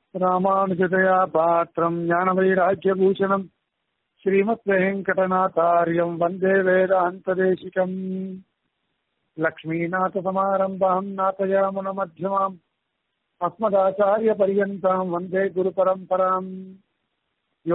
ராமானுஜதயா பாத்திரம் ஞானவைராக்கியபூஷணம் ஸ்ரீமத் வெங்கடநாதாரியம் வந்தே வேதாந்ததேசிகம் லக்ஷ்மீநாதசமாரம்பாம் நாதயாமுனமध्यமாம் अस्मदाचार्यपर्यन्ताम् वन्दे गुरुपरम्पराम् यो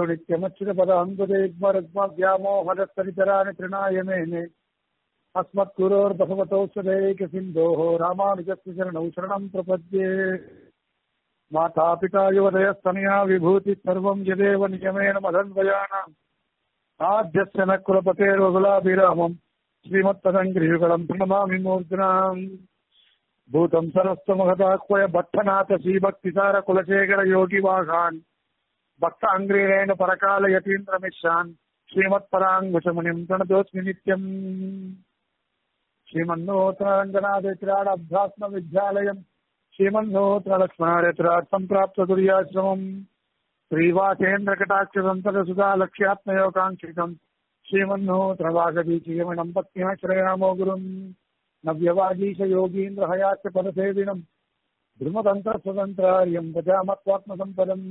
नित्यमच्युतपदाम्बुदेग्मरुग्मव्यामोहदस्तरितराणि तृणाय मेने अस्मद्गुरोर्भगवतो सदैकसिन्धोः रामानुजस्य शरणौ शरणम् प्रपद्ये मातापिता युवदयस्तनया विभूतिः सर्वम् यदेव नियमेन मदन्वयानाम् आद्यस्य न कुलपतेर्वगुलाभिरामम् श्रीमत्तदङ्ग्रियुगलम् प्रणमामि मूर्ध्नाम् भूतम् सरस्वमहदाह्वय भट्टनाथ श्रीभक्तिसार कुलशेखर योगी वाघान् भक्त अङ्ग्रेण परकाल यतीन्द्रमिश्रान् श्रीमत्पराङ्कुशमुनिम् प्रणतोऽस्मि नित्यम् श्रीमन्नोत्राङ्गनादित्राडभ्यात्म विद्यालयम् श्रीमन्नोत्रलक्ष्मणादित्रात् सम्प्राप्त तुर्याश्रमम् श्रीवासेन्द्रकटाक्षसन्ततसुधा लक्ष्यात्मयोगाङ्क्षितम् श्रीमन्नोत्रवागदीचीयमणम् पत्न्याश्रयामो गुरुम् नव्यवागीश योगीन्द्र हयास्य पदसेविनम् ध्रुमतन्त्रस्वतन्त्रार्यम् प्रजामत्वात्मसम्पदम्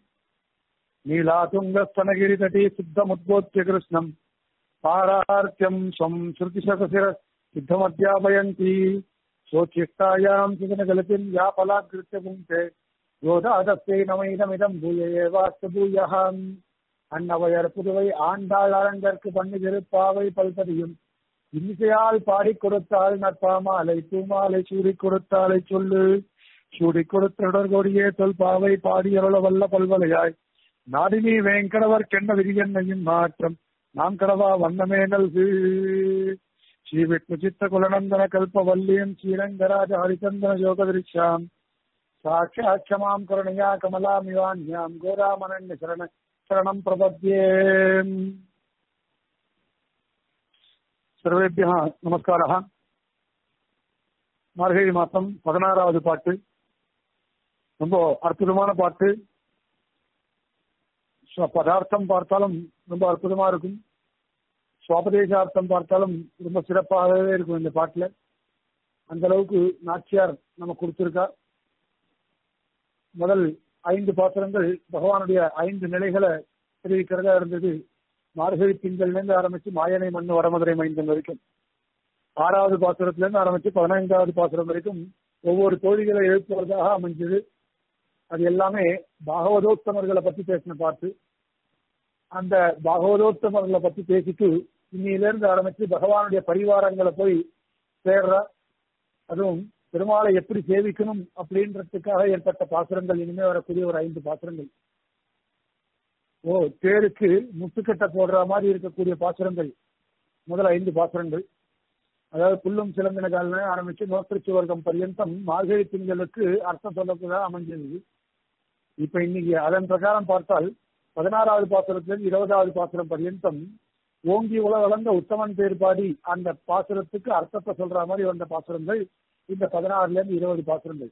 नीलातुङ्गस्तनगिरितटी सिद्धमुद्बोध्य कृष्णम् पारार्त्यम् स्वम् श्रुतिशतशिर सिद्धमध्यापयन्ती स्वोच्छिष्टायाम् सुजनगलतिम् या फलाकृत्य पुङ्क्ते யோதாதத்தை நமைதமிதம் பூய ஏவாஸ்து பூயகாம் அன்னவையர் புதுவை ஆண்டாள் அரங்கற்கு பண்ணி திருப்பாவை பல்பதியும் இன்னிசையால் பாடிக் கொடுத்தாள் நற்பாமாலை தூமாலை சூடிக் கொடுத்தாலை சொல்லு சூடிக் கொடுத்த கொடியே தொல் பாவை பாடியருள வல்ல பல்வலையாய் நாடினி வேங்கடவர் கென்ன விரியன்னையும் மாற்றம் நாம் கடவா வண்ணமே நல்கு ஸ்ரீ விஷ்ணு சித்த குலநந்தன கல்பவல்லியம் ஸ்ரீரங்கராஜ ஹரிச்சந்திர யோக விருட்சாம் சாட்சாத் க்ஷமாம் கருணையா கமலாமிவான்யாம் கோராமனன்ய சரண சரணம் பிரபத்யே சர்வேபியா நமஸ்காரா மார்கழி மாசம் பதினாறாவது பாட்டு ரொம்ப அற்புதமான பாட்டு பதார்த்தம் பார்த்தாலும் ரொம்ப அற்புதமா இருக்கும் சுவாபதேசார்த்தம் பார்த்தாலும் ரொம்ப சிறப்பாகவே இருக்கும் இந்த பாட்டுல அந்த அளவுக்கு நாச்சியார் நம்ம கொடுத்திருக்கா முதல் ஐந்து பாத்திரங்கள் பகவானுடைய ஐந்து நிலைகளை தெரிவிக்கிறதா இருந்தது மார்கழி திங்கள்ல இருந்து ஆரம்பிச்சு மாயனை மண்ணு வடமதுரை மைந்தன் வரைக்கும் ஆறாவது பாசுரத்துல இருந்து ஆரம்பிச்சு பதினைந்தாவது பாசுரம் வரைக்கும் ஒவ்வொரு தோழிகளை எழுப்புவதாக அமைஞ்சது அது எல்லாமே பாகவதோத்தமர்களை பத்தி பேசின பாட்டு அந்த பாகவதோத்தமர்களை பத்தி பேசிட்டு இன்னில இருந்து ஆரம்பிச்சு பகவானுடைய பரிவாரங்களை போய் சேர்ற அதுவும் பெருமாளை எப்படி சேவிக்கணும் அப்படின்றதுக்காக ஏற்பட்ட பாசுரங்கள் இனிமே வரக்கூடிய ஒரு ஐந்து பாசுரங்கள் ஓ தேருக்கு முட்டுக்கட்டை போடுற மாதிரி இருக்கக்கூடிய பாசுரங்கள் முதல் ஐந்து பாசுரங்கள் அதாவது புல்லும் சிலந்தின கால ஆரம்பிச்சு நோத்திருச்சி வர்க்கம் பர்யந்தம் மார்கழி திங்களுக்கு அர்த்தம் சொல்லக்கூடியதாக அமைஞ்சிருந்தது இப்ப இன்னைக்கு அதன் பிரகாரம் பார்த்தால் பதினாறாவது பாசுரத்திலிருந்து இருபதாவது பாசுரம் பர்யந்தம் ஓங்கி உலகளந்த உத்தமன் பேர் பாடி அந்த பாசுரத்துக்கு அர்த்தத்தை சொல்ற மாதிரி வந்த பாசுரங்கள் இந்த பதினாறுல இருந்து இருபது பாசுரங்கள்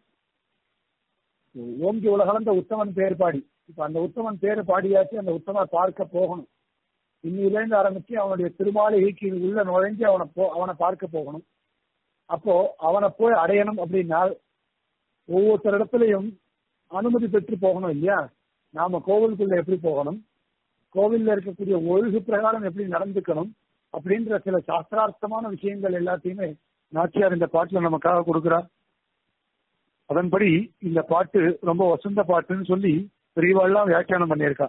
ஓங்கி உலகளந்த உத்தமன் பேர் பாடி இப்ப அந்த உத்தமன் பேரை பாடியாச்சு அந்த உத்தமர் பார்க்க போகணும் இன்னிலேருந்து ஆரம்பிச்சு அவனுடைய திருமாளிகைக்கு உள்ள நுழைஞ்சு அவனை போ அவனை பார்க்க போகணும் அப்போ அவனை போய் அடையணும் அப்படின்னா ஒவ்வொருத்தர் இடத்துலையும் அனுமதி பெற்று போகணும் இல்லையா நாம கோவிலுக்குள்ள எப்படி போகணும் கோவில்ல இருக்கக்கூடிய ஒழுகு பிரகாரம் எப்படி நடந்துக்கணும் அப்படின்ற சில சாஸ்திரார்த்தமான விஷயங்கள் எல்லாத்தையுமே நாச்சியார் இந்த பாட்டுல நமக்காக கொடுக்கிறார் அதன்படி இந்த பாட்டு ரொம்ப வசந்த பாட்டுன்னு சொல்லி பெரியவாள்லாம் வியாக்கியானம் பண்ணியிருக்கா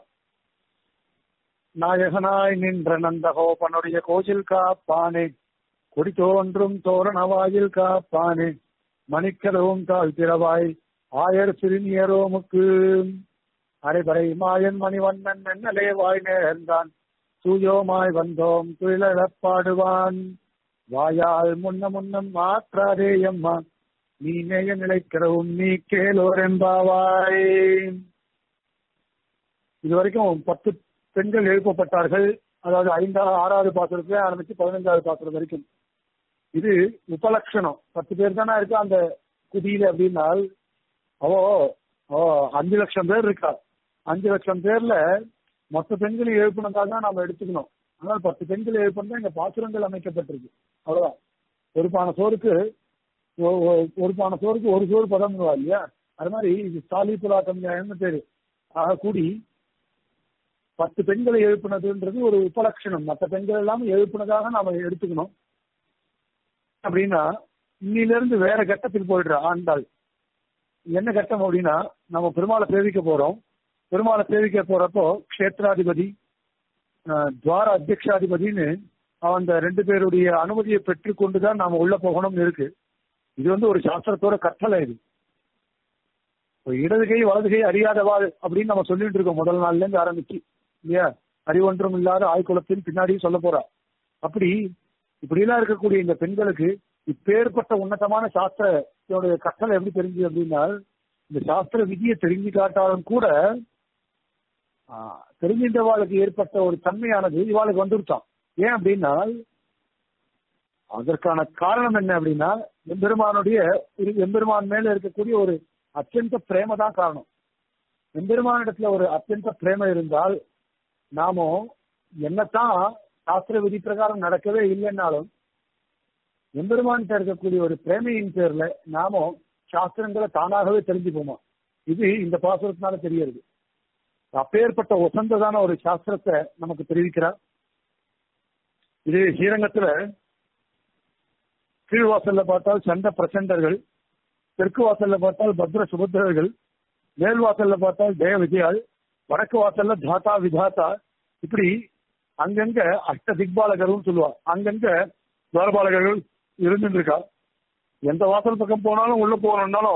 நாயகனாய் நின்ற நந்தகோபனுடைய கோயில் காப்பானே கொடி தோன்றும் தோரண வாயில் காப்பானே மணிக்கதவும் தாழ்த்திரவாய் ஆயர் சிறுமியரோமுக்கு அரைபறை மாயன் மணிவண்ணன் மென்னலே வாய் நேர்ந்தான் தூயோமாய் வந்தோம் துயிலப்பாடுவான் வாயால் முன்ன முன்னம் மாற்றாதே அம்மா நீ நேய நிலைக்கிறவும் நீ கேளோர் என்பாவாய் இதுவரைக்கும் பத்து பெண்கள் எழுப்பப்பட்டார்கள் அதாவது ஐந்தாவது ஆறாவது பாத்திரத்துல ஆரம்பிச்சு பதினைந்தாவது பாத்திரம் வரைக்கும் இது உபலட்சணம் பத்து பேர் தானே இருக்கா அந்த குதியில அப்படின்னால் அவோ ஓ அஞ்சு லட்சம் பேர் இருக்கா அஞ்சு லட்சம் பேர்ல மொத்த பெண்களை எழுப்பினதாக தான் நாம எடுத்துக்கணும் ஆனால் பத்து பெண்கள் எழுப்பினா இங்க பாசுரங்கள் அமைக்கப்பட்டிருக்கு அவ்வளவுதான் ஒரு பான சோறுக்கு ஒ- ஒ- ஒரு பானை சோறுக்கு ஒரு சோறு பதம் இல்லையா அது மாதிரி இது சாலிபுலா கம்யாயம்னு பேரு ஆக கூடி பத்து பெண்களை எழுப்புனதுன்றது ஒரு உபலட்சணம் மற்ற பெண்கள் எல்லாம் எழுப்புனதாக நாம எடுத்துக்கணும் அப்படின்னா இன்னிலிருந்து வேற கட்டத்துக்கு போயிடுற ஆண்டாள் என்ன கட்டம் அப்படின்னா நம்ம பெருமாளை சேவிக்க போறோம் பெருமாளை சேவிக்க போறப்போ கஷேத்ராதிபதி அஹ், துவார அத்தியக்ஷாதிபதினு அந்த ரெண்டு பேருடைய அனுமதியை பெற்றுக்கொண்டுதான் நாம உள்ள போகணும்னு இருக்கு இது வந்து ஒரு சாஸ்திரத்தோட கட்டளை இது ஒரு இடது கை வலது கை அறியாதவாள் அப்படின்னு நம்ம சொல்லிட்டு இருக்கோம் முதல் நாள்ல இருந்து ஆரம்பிச்சு இல்லையா அறிவொன்றும் இல்லாத ஆய்குலத்தின் பின்னாடியும் சொல்ல போறா அப்படி இப்படியெல்லாம் இருக்கக்கூடிய இந்த பெண்களுக்கு இப்பேற்பட்ட உன்னதமான சாஸ்திரத்தோட கட்டளை எப்படி தெரிஞ்சு அப்படின்னா இந்த சாஸ்திர விதியை தெரிஞ்சு காட்டாலும் கூட ஆஹ், தெரிஞ்சின்றவாளுக்கு ஏற்பட்ட ஒரு தன்மையானது இவாளுக்கு வந்துருச்சான் ஏன் அப்படின்னா அதற்கான காரணம் என்ன அப்படின்னா எம்பெருமானுடைய இரு- எம்பெருமான் மேல இருக்கக்கூடிய ஒரு அத்தியந்த பிரேம தான் காரணம் எம்பெருமானிடத்துல ஒரு அத்தியந்த பிரேம இருந்தால் நாமோ என்னத்தான் சாஸ்திர விதி பிரகாரம் நடக்கவே இல்லைன்னாலும் எம்பெருமான்கிட்ட இருக்கக்கூடிய ஒரு பிரேமையின் பேர்ல நாமோ சாஸ்திரங்களை தானாகவே தெரிஞ்சுப்போமா இது இந்த பாசுரத்தினால தெரியறது அப்பேற்பட்ட ஒசந்ததான ஒரு சாஸ்திரத்தை நமக்கு தெரிவிக்கிறார் இது ஸ்ரீரங்கத்துல கீழ்வாசல்ல பார்த்தால் சண்ட பிரசண்டர்கள் தெற்கு வாசல்ல பார்த்தால் பத்ர சுபத்திரர்கள் மேல் வாசல்ல பார்த்தால் ஜெய விஜயாள் வடக்கு வாசல்ல தாத்தா விதாத்தா இப்படி அங்கங்க அஷ்ட திக்பாலகரும் சொல்லுவா அங்கங்க துவாரபாலகர்கள் இருந்துட்டு இருக்கா எந்த வாசல் பக்கம் போனாலும் உள்ள போகணும்னாலும்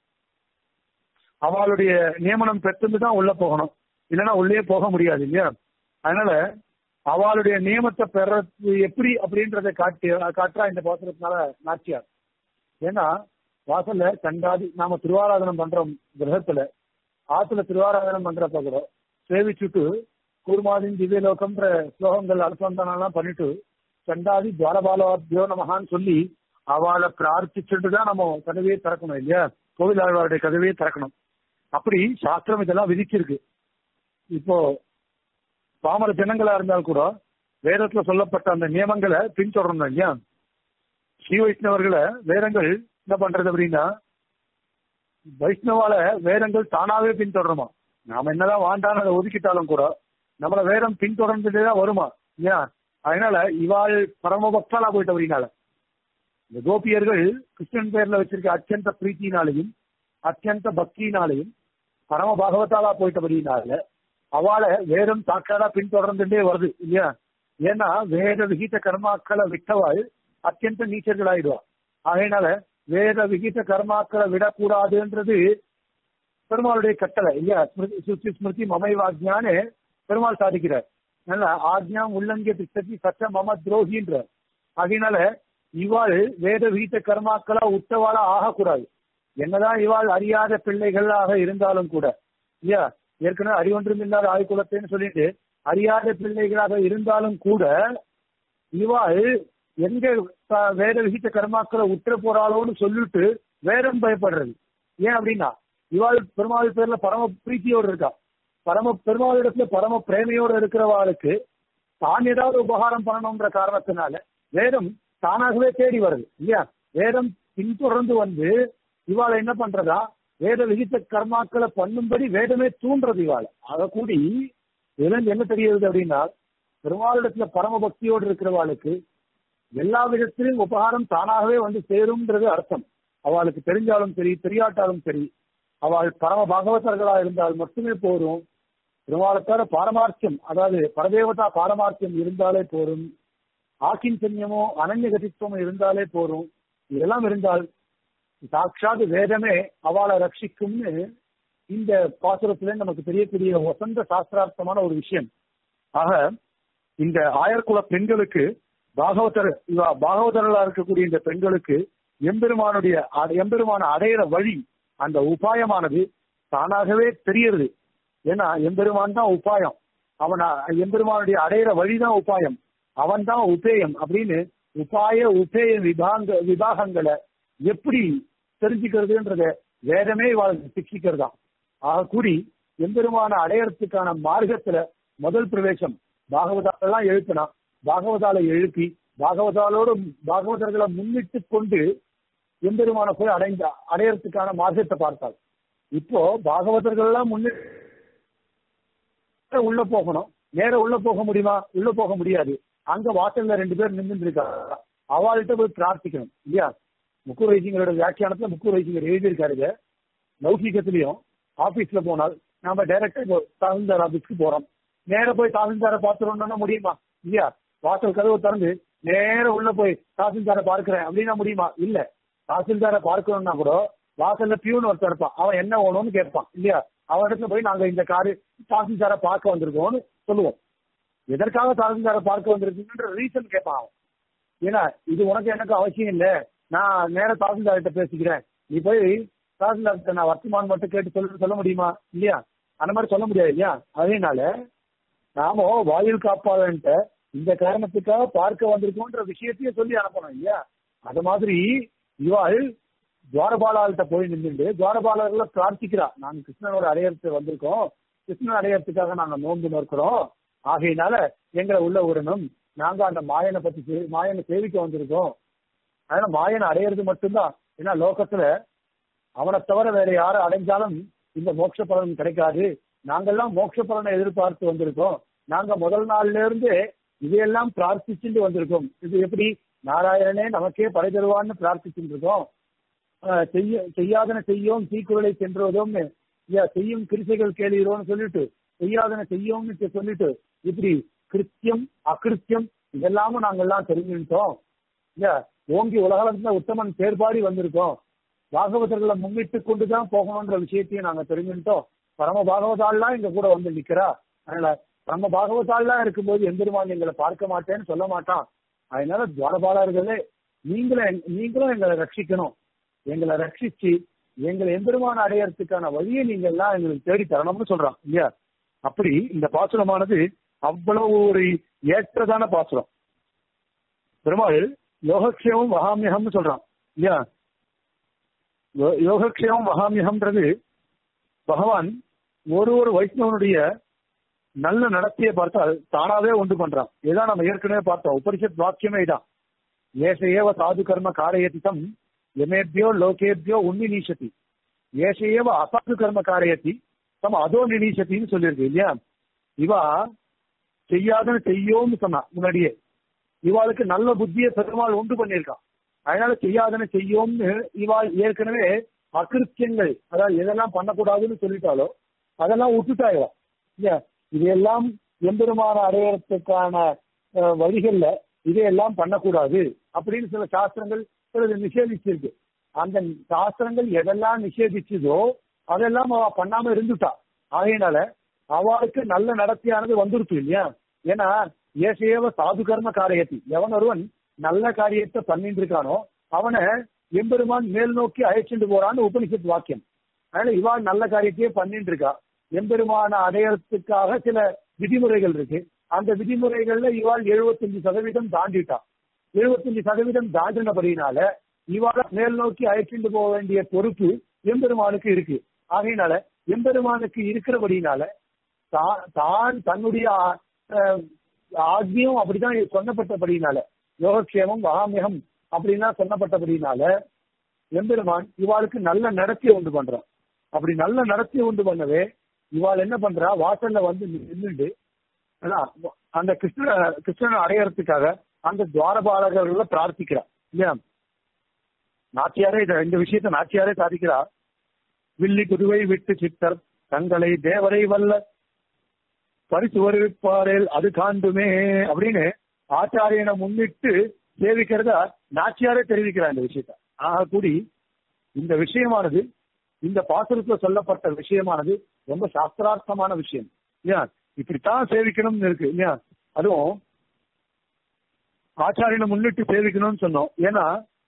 அவளுடைய நியமனம் பெற்று தான் உள்ள போகணும் இல்லைன்னா உள்ளே போக முடியாது இல்லையா அதனால அவளுடைய நியமத்தை பெறது எப்படி அப்படின்றத காட்டி காட்டுறா இந்த பாத்திரத்தினால நாச்சியார் ஏன்னா வாசல்ல கண்டாதி நாம திருவாராதனம் பண்றோம் கிரகத்துல ஆத்துல திருவாராதனம் பண்றப்ப கூட சேவிச்சுட்டு கூர்மாதின் திவ்யலோகம்ன்ற ஸ்லோகங்கள் அனுசந்தானம் பண்ணிட்டு சண்டாதி துவாரபாலவாத்தியோ நமகான்னு சொல்லி அவளை பிரார்த்திச்சுட்டு தான் நம்ம கதவையே திறக்கணும் இல்லையா கோவில் ஆழ்வாருடைய கதவையே திறக்கணும் அப்படி சாஸ்திரம் இதெல்லாம் விதிச்சிருக்கு இப்போ பாமர ஜனங்களா இருந்தால் கூட வேதத்துல சொல்லப்பட்ட அந்த நியமங்களை பின்தொடரணும் இல்லையா ஸ்ரீ வைஷ்ணவர்களை வேதங்கள் என்ன பண்றது அப்படின்னா வைஷ்ணவால வேதங்கள் தானாவே பின்தொடருமா நாம என்னதான் வாண்டான்னு அதை ஒதுக்கிட்டாலும் கூட நம்மள வேதம் பின்தொடர்ந்துட்டே தான் வருமா இல்லையா அதனால இவாள் பரமபக்தலா போயிட்டு அப்படின்னால இந்த கோபியர்கள் கிருஷ்ணன் பேர்ல வச்சிருக்க அத்தியந்த பிரீத்தினாலையும் அத்தியந்த பக்தினாலையும் பரம பாகவதாலா போயிட்டபடினால அவளை வேதம் சாக்காடா பின்தொடர்ந்துட்டே வருது இல்லையா ஏன்னா வேத விகித கர்மாக்களை விட்டவாள் அத்தியந்த நீச்சர்கள் ஆயிடுவா அதனால வேத விகித கர்மாக்களை விடக்கூடாதுன்றது பெருமாளுடைய கட்டளை இல்லையா ஸ்மிருதி சுத்தி ஸ்மிருதி மமைவாக்ஞானே பெருமாள் சாதிக்கிறார் நல்ல ஆக்ஞாம் உள்ளங்கிய திட்டத்தி சட்ட மம துரோகின்ற அதனால இவாள் வேத விகித கர்மாக்களா உத்தவாளா ஆகக்கூடாது என்னதான் இவாள் அறியாத பிள்ளைகளாக இருந்தாலும் கூட இல்லையா ஏற்கனவே அறிவொன்றும் இல்லாத ஆய்குலத்தைன்னு சொல்லிட்டு அறியாத பிள்ளைகளாக இருந்தாலும் கூட இவாள் எங்க த- வேத விகித கர்மாக்களை உற்ற போறாளோன்னு சொல்லிட்டு வேதம் பயப்படுறது ஏன் அப்படின்னா இவாள் பெருமாள் பேர்ல பரம பிரீத்தியோடு இருக்கா பரம பெருமாளிடத்துல பரம பிரேமையோடு இருக்கிறவாளுக்கு தான் ஏதாவது உபகாரம் பண்ணணும்ன்ற காரணத்தினால வேதம் தானாகவே தேடி வருது இல்லையா வேதம் பின்தொடர்ந்து வந்து இவாளை என்ன பண்றதா வேத விகித கர்மாக்களை பண்ணும்படி வேதமே தூண்டுறது இவாளை அதை கூடி இதுல இருந்து என்ன தெரியுது அப்படின்னா பெருமாளிடத்துல பரம பக்தியோடு இருக்கிறவாளுக்கு எல்லா விதத்திலும் உபகாரம் தானாகவே வந்து சேரும்ன்றது அர்த்தம் அவளுக்கு தெரிஞ்சாலும் சரி தெரியாட்டாலும் சரி அவள் பரம பாகவதர்களா இருந்தால் மட்டுமே போரும் பெருமாளத்தார பாரமார்த்தியம் அதாவது பரதேவதா பாரமார்த்தியம் இருந்தாலே போரும் ஆக்கிஞ்சன்யமோ அனன்யகதித்துவமோ இருந்தாலே போரும் இதெல்லாம் இருந்தால் சாட்சாத் வேதமே அவளை ரட்சிக்கும்னு இந்த பாசுரத்துல நமக்கு தெரியக்கூடிய வசந்த சாஸ்திரார்த்தமான ஒரு விஷயம் ஆக இந்த ஆயர்குல பெண்களுக்கு பாகவதர் இவா பாகவதர்களா இருக்கக்கூடிய இந்த பெண்களுக்கு எம்பெருமானுடைய அட- எம்பெருமான அடையிற வழி அந்த உபாயமானது தானாகவே தெரியுது ஏன்னா எம்பெருமான் தான் உபாயம் அவன் அ- எம்பெருமானுடைய அடையிற வழிதான் உபாயம் அவன் தான் உபேயம் அப்படின்னு உபாய உபேய விபாங்க விபாகங்களை எப்படி தெரிஞ்சுக்கிறதுன்றத வேதமே இவாளுக்கு சிக்ஷிக்கிறதாம் ஆக கூடி எம்பெருமான அடையறதுக்கான மார்க்கத்துல முதல் பிரவேசம் பாகவதாலெல்லாம் எழுப்பினா பாகவதால எழுப்பி பாகவதாலோடு பாகவதர்களை முன்னிட்டு கொண்டு எம்பெருமான போய் அடைந்த அடையறதுக்கான மார்க்கத்தை பார்த்தாள் இப்போ பாகவதர்கள் எல்லாம் முன்னே உள்ள போகணும் நேர உள்ள போக முடியுமா உள்ள போக முடியாது அங்க வாசல்ல ரெண்டு பேர் நின்று இருக்காங்க அவள்கிட்ட போய் பிரார்த்திக்கணும் இல்லையா முக்கு வைசிங்களோட வியாக்கியானத்துல முக்கு வைசிங்கர் எழுதியிருக்காருங்க லௌகிகத்திலையும் ஆபீஸ்ல போனால் நாம டைரக்டா தாசில்தார் ஆபீஸ்க்கு போறோம் நேர போய் தாசில்தாரை பார்த்துடணும்னா முடியுமா இல்லையா வாசல் கதவு திறந்து நேர உள்ள போய் தாசில்தாரை பார்க்கிறேன் அப்படின்னா முடியுமா இல்ல தாசில்தாரை பார்க்கணும்னா கூட வாசல்ல பியூன் ஒருத்தர் இருப்பான் அவன் என்ன வேணும்னு கேட்பான் இல்லையா அவன் இடத்துல போய் நாங்க இந்த காரு தாசில்தாரை பார்க்க வந்திருக்கோம்னு சொல்லுவோம் எதற்காக தாசில்தாரை பார்க்க வந்திருக்கீங்கன்ற ரீசன் கேட்பான் அவன் ஏன்னா இது உனக்கு எனக்கு அவசியம் இல்ல நான் நேர தாசில்தார்கிட்ட பேசிக்கிறேன் நீ போய் தாசில்தார்கிட்ட நான் வர்த்தமான் மட்டும் கேட்டு சொல்ல சொல்ல முடியுமா இல்லையா அந்த மாதிரி சொல்ல முடியாது இல்லையா அதேனால நாம வாயில் காப்பாளன்ட்ட இந்த காரணத்துக்காக பார்க்க வந்திருக்கோன்ற விஷயத்தையே சொல்லி அனுப்பணும் இல்லையா அது மாதிரி இவாள் துவாரபாலாள்கிட்ட போய் நின்றுட்டு துவாரபாலர்ல பிரார்த்திக்கிறா நாங்க கிருஷ்ணனோட அடையறதுக்கு வந்திருக்கோம் கிருஷ்ணன் அடையறதுக்காக நாங்க நோன்பு நோக்கிறோம் ஆகையினால எங்களை உள்ள விடணும் நாங்க அந்த மாயனை பத்தி சே- மாயனை சேவிக்க வந்திருக்கோம் அதனால மாயனை அடையிறது மட்டும்தான் ஏன்னா லோகத்துல அவனை தவிர வேற யாரும் அடைஞ்சாலும் இந்த மோட்ச பலன் கிடைக்காது நாங்கெல்லாம் மோட்ச பலனை எதிர்பார்த்து வந்திருக்கோம் நாங்க முதல் நாள்ல இருந்து இதையெல்லாம் பிரார்த்திச்சுட்டு வந்திருக்கோம் இது எப்படி நாராயணனே நமக்கே படை தருவான்னு பிரார்த்திச்சுட்டு இருக்கோம் ஆஹ் செய்ய செய்யாதன செய்யோம் தீக்குறளை சென்றோதோம்னு இல்லையா செய்யும் கிருசைகள் கேளுகிறோம்னு சொல்லிட்டு செய்யாதன செய்யோம்னு சொல்லிட்டு இப்படி கிருத்தியம் அகிருத்தியம் இதெல்லாமும் நாங்கெல்லாம் தெரிஞ்சுட்டோம் இல்லையா ஓங்கி உலகளத்துல உத்தமன் பேர்பாடி வந்திருக்கோம் பாகவதர்களை முன்னிட்டு கொண்டுதான் போகணுன்ற விஷயத்தையும் நாங்க தெரிஞ்சுட்டோம் பரம பாகவதாள்லாம் எங்க கூட வந்து நிக்கிறா அதனால பரம பாகவதாள்லாம் இருக்கும்போது எம்பெருமான் எங்களை பார்க்க மாட்டேன்னு சொல்ல மாட்டான் அதனால துவாரபாலர்களே நீங்களும் நீங்களும் எங்களை ரட்சிக்கணும் எங்களை ரட்சிச்சு எங்களை எம்பெருமான அடையறதுக்கான வழியை நீங்க எல்லாம் எங்களுக்கு தேடி தரணும்னு சொல்றான் இல்லையா அப்படி இந்த பாசுரமானது அவ்வளவு ஒரு ஏற்றதான பாசுரம் பெருமாள் யோகக்ஷேமம் மகாமியகம்னு சொல்றான் இல்லையா யோ- யோகக்ஷேமம் மகாமியகம்ன்றது பகவான் ஒரு ஒரு வைஷ்ணவனுடைய நல்ல நடத்தையை பார்த்தால் தானாவே உண்டு பண்றான் இதான் நம்ம ஏற்கனவே பார்த்தோம் உபனிஷத் வாக்கியமே இதான் ஏச ஏவ சாது கர்ம காரயதிதம் எமேபியோ லோகேபியோ உன்னி நீசதி ஏச ஏவ அசாது கர்ம காரயத்தி தம் அதோ நினீசத்தின்னு சொல்லியிருக்கு இல்லையா இவா செய்யாதன்னு செய்யோம்னு சொன்னா முன்னாடியே இவாளுக்கு நல்ல புத்தியை பெருமாள் உண்டு பண்ணியிருக்கான் அதனால செய்யாதன செய்யோம்னு இவாள் ஏற்கனவே அகிருத்தியங்கள் அதாவது எதெல்லாம் பண்ணக்கூடாதுன்னு சொல்லிட்டாலோ அதெல்லாம் விட்டுட்டா இவா இல்லையா இதையெல்லாம் எம்பெருமான அடையறதுக்கான அஹ், வழிகள்ல இதையெல்லாம் பண்ணக்கூடாது அப்படின்னு சில சாஸ்திரங்கள் சிலது நிஷேதிச்சிருக்கு அந்த சாஸ்திரங்கள் எதெல்லாம் நிஷேதிச்சதோ அதெல்லாம் அவ பண்ணாம இருந்துட்டா ஆகையினால அவளுக்கு நல்ல நடத்தியானது வந்துருச்சு இல்லையா ஏன்னா ஏசேவ சாது கர்ம காரியத்தி எவன் ஒருவன் நல்ல காரியத்தை பண்ணிட்டு இருக்கானோ அவனை எம்பெருமான் மேல் நோக்கி அழைச்சிட்டு போறான்னு உபனிஷத் வாக்கியம் அதனால இவாள் நல்ல காரியத்தையே பண்ணிட்டு இருக்கா எம்பெருமான அடையறதுக்காக சில விதிமுறைகள் இருக்கு அந்த விதிமுறைகள்ல இவாள் 75% சதவீதம் தாண்டிட்டா 75% சதவீதம் தாண்டினபடினால இவாள மேல் நோக்கி அழைச்சிட்டு போக வேண்டிய பொறுப்பு எம்பெருமானுக்கு இருக்கு ஆகையினால எம்பெருமானுக்கு இருக்கிறபடினால தா- தான் தன்னுடைய ஆஹ், ஆக்னியம் அப்படிதான் சொன்னப்பட்டபடினால யோகக்ஷேமம் மகாமியம் அப்படின்னா சொன்னப்பட்டபடினால எம்பெருமான் இவாளுக்கு நல்ல நடத்தியை உண்டு பண்றான் அப்படி நல்ல நடத்தியை உண்டு பண்ணவே இவாள் என்ன பண்றா வாசல்ல வந்து நின்றுட்டு அதான், அந்த கிருஷ்ண கிருஷ்ணனை அடையறதுக்காக அந்த துவாரபாலகர்கள பிரார்த்திக்கிறா இல்லையா நாச்சியாரே இத- இந்த விஷயத்தை நாச்சியாரே சாதிக்கிறா வில்லி குருவை விட்டு சித்தர் தங்களை தேவரை வல்ல பரிசு வருவிப்பாரேல் அது காண்டுமே அப்படின்னு ஆச்சாரியனை முன்னிட்டு சேவிக்கிறதா நாச்சியாரே தெரிவிக்கிறார் இந்த விஷயத்த ஆக கூடி இந்த விஷயமானது இந்த பாசுரத்துல சொல்லப்பட்ட விஷயமானது ரொம்ப சாஸ்திரார்த்தமான விஷயம் இல்லையா இப்படித்தான் சேவிக்கணும்னு இருக்கு இல்லையா அதுவும் ஆச்சாரியனை முன்னிட்டு சேவிக்கணும்னு சொன்னோம் ஏன்னா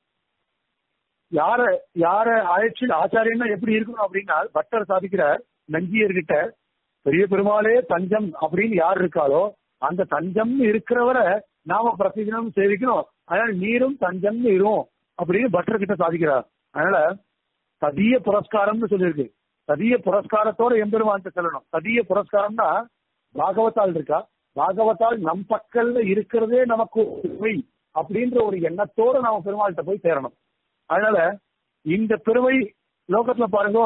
யார யார அழைச்சி ஆச்சாரியன்னா எப்படி இருக்கணும் அப்படின்னா பட்டர் சாதிக்கிறார் நஞ்சியர்கிட்ட பெரிய பெருமாளே தஞ்சம் அப்படின்னு யார் இருக்காளோ அந்த தஞ்சம் இருக்கிறவரை நாம பிரதிதினம் சேவிக்கணும் அதனால நீரும் தஞ்சம்னு இரும் அப்படின்னு பட்டர் கிட்ட சாதிக்கிறார் அதனால ததிய புரஸ்காரம்னு சொல்லியிருக்கு ததிய புரஸ்காரத்தோட எம்பெருமான்ட்ட சொல்லணும் ததிய புரஸ்காரம்னா பாகவத்தால் இருக்கா பாகவத்தால் நம் பக்கல்ல இருக்கிறதே நமக்கு பெருமை அப்படின்ற ஒரு எண்ணத்தோட நாம பெருமாள்கிட்ட போய் சேரணும் அதனால இந்த பெருமை லோகத்துல பாருங்க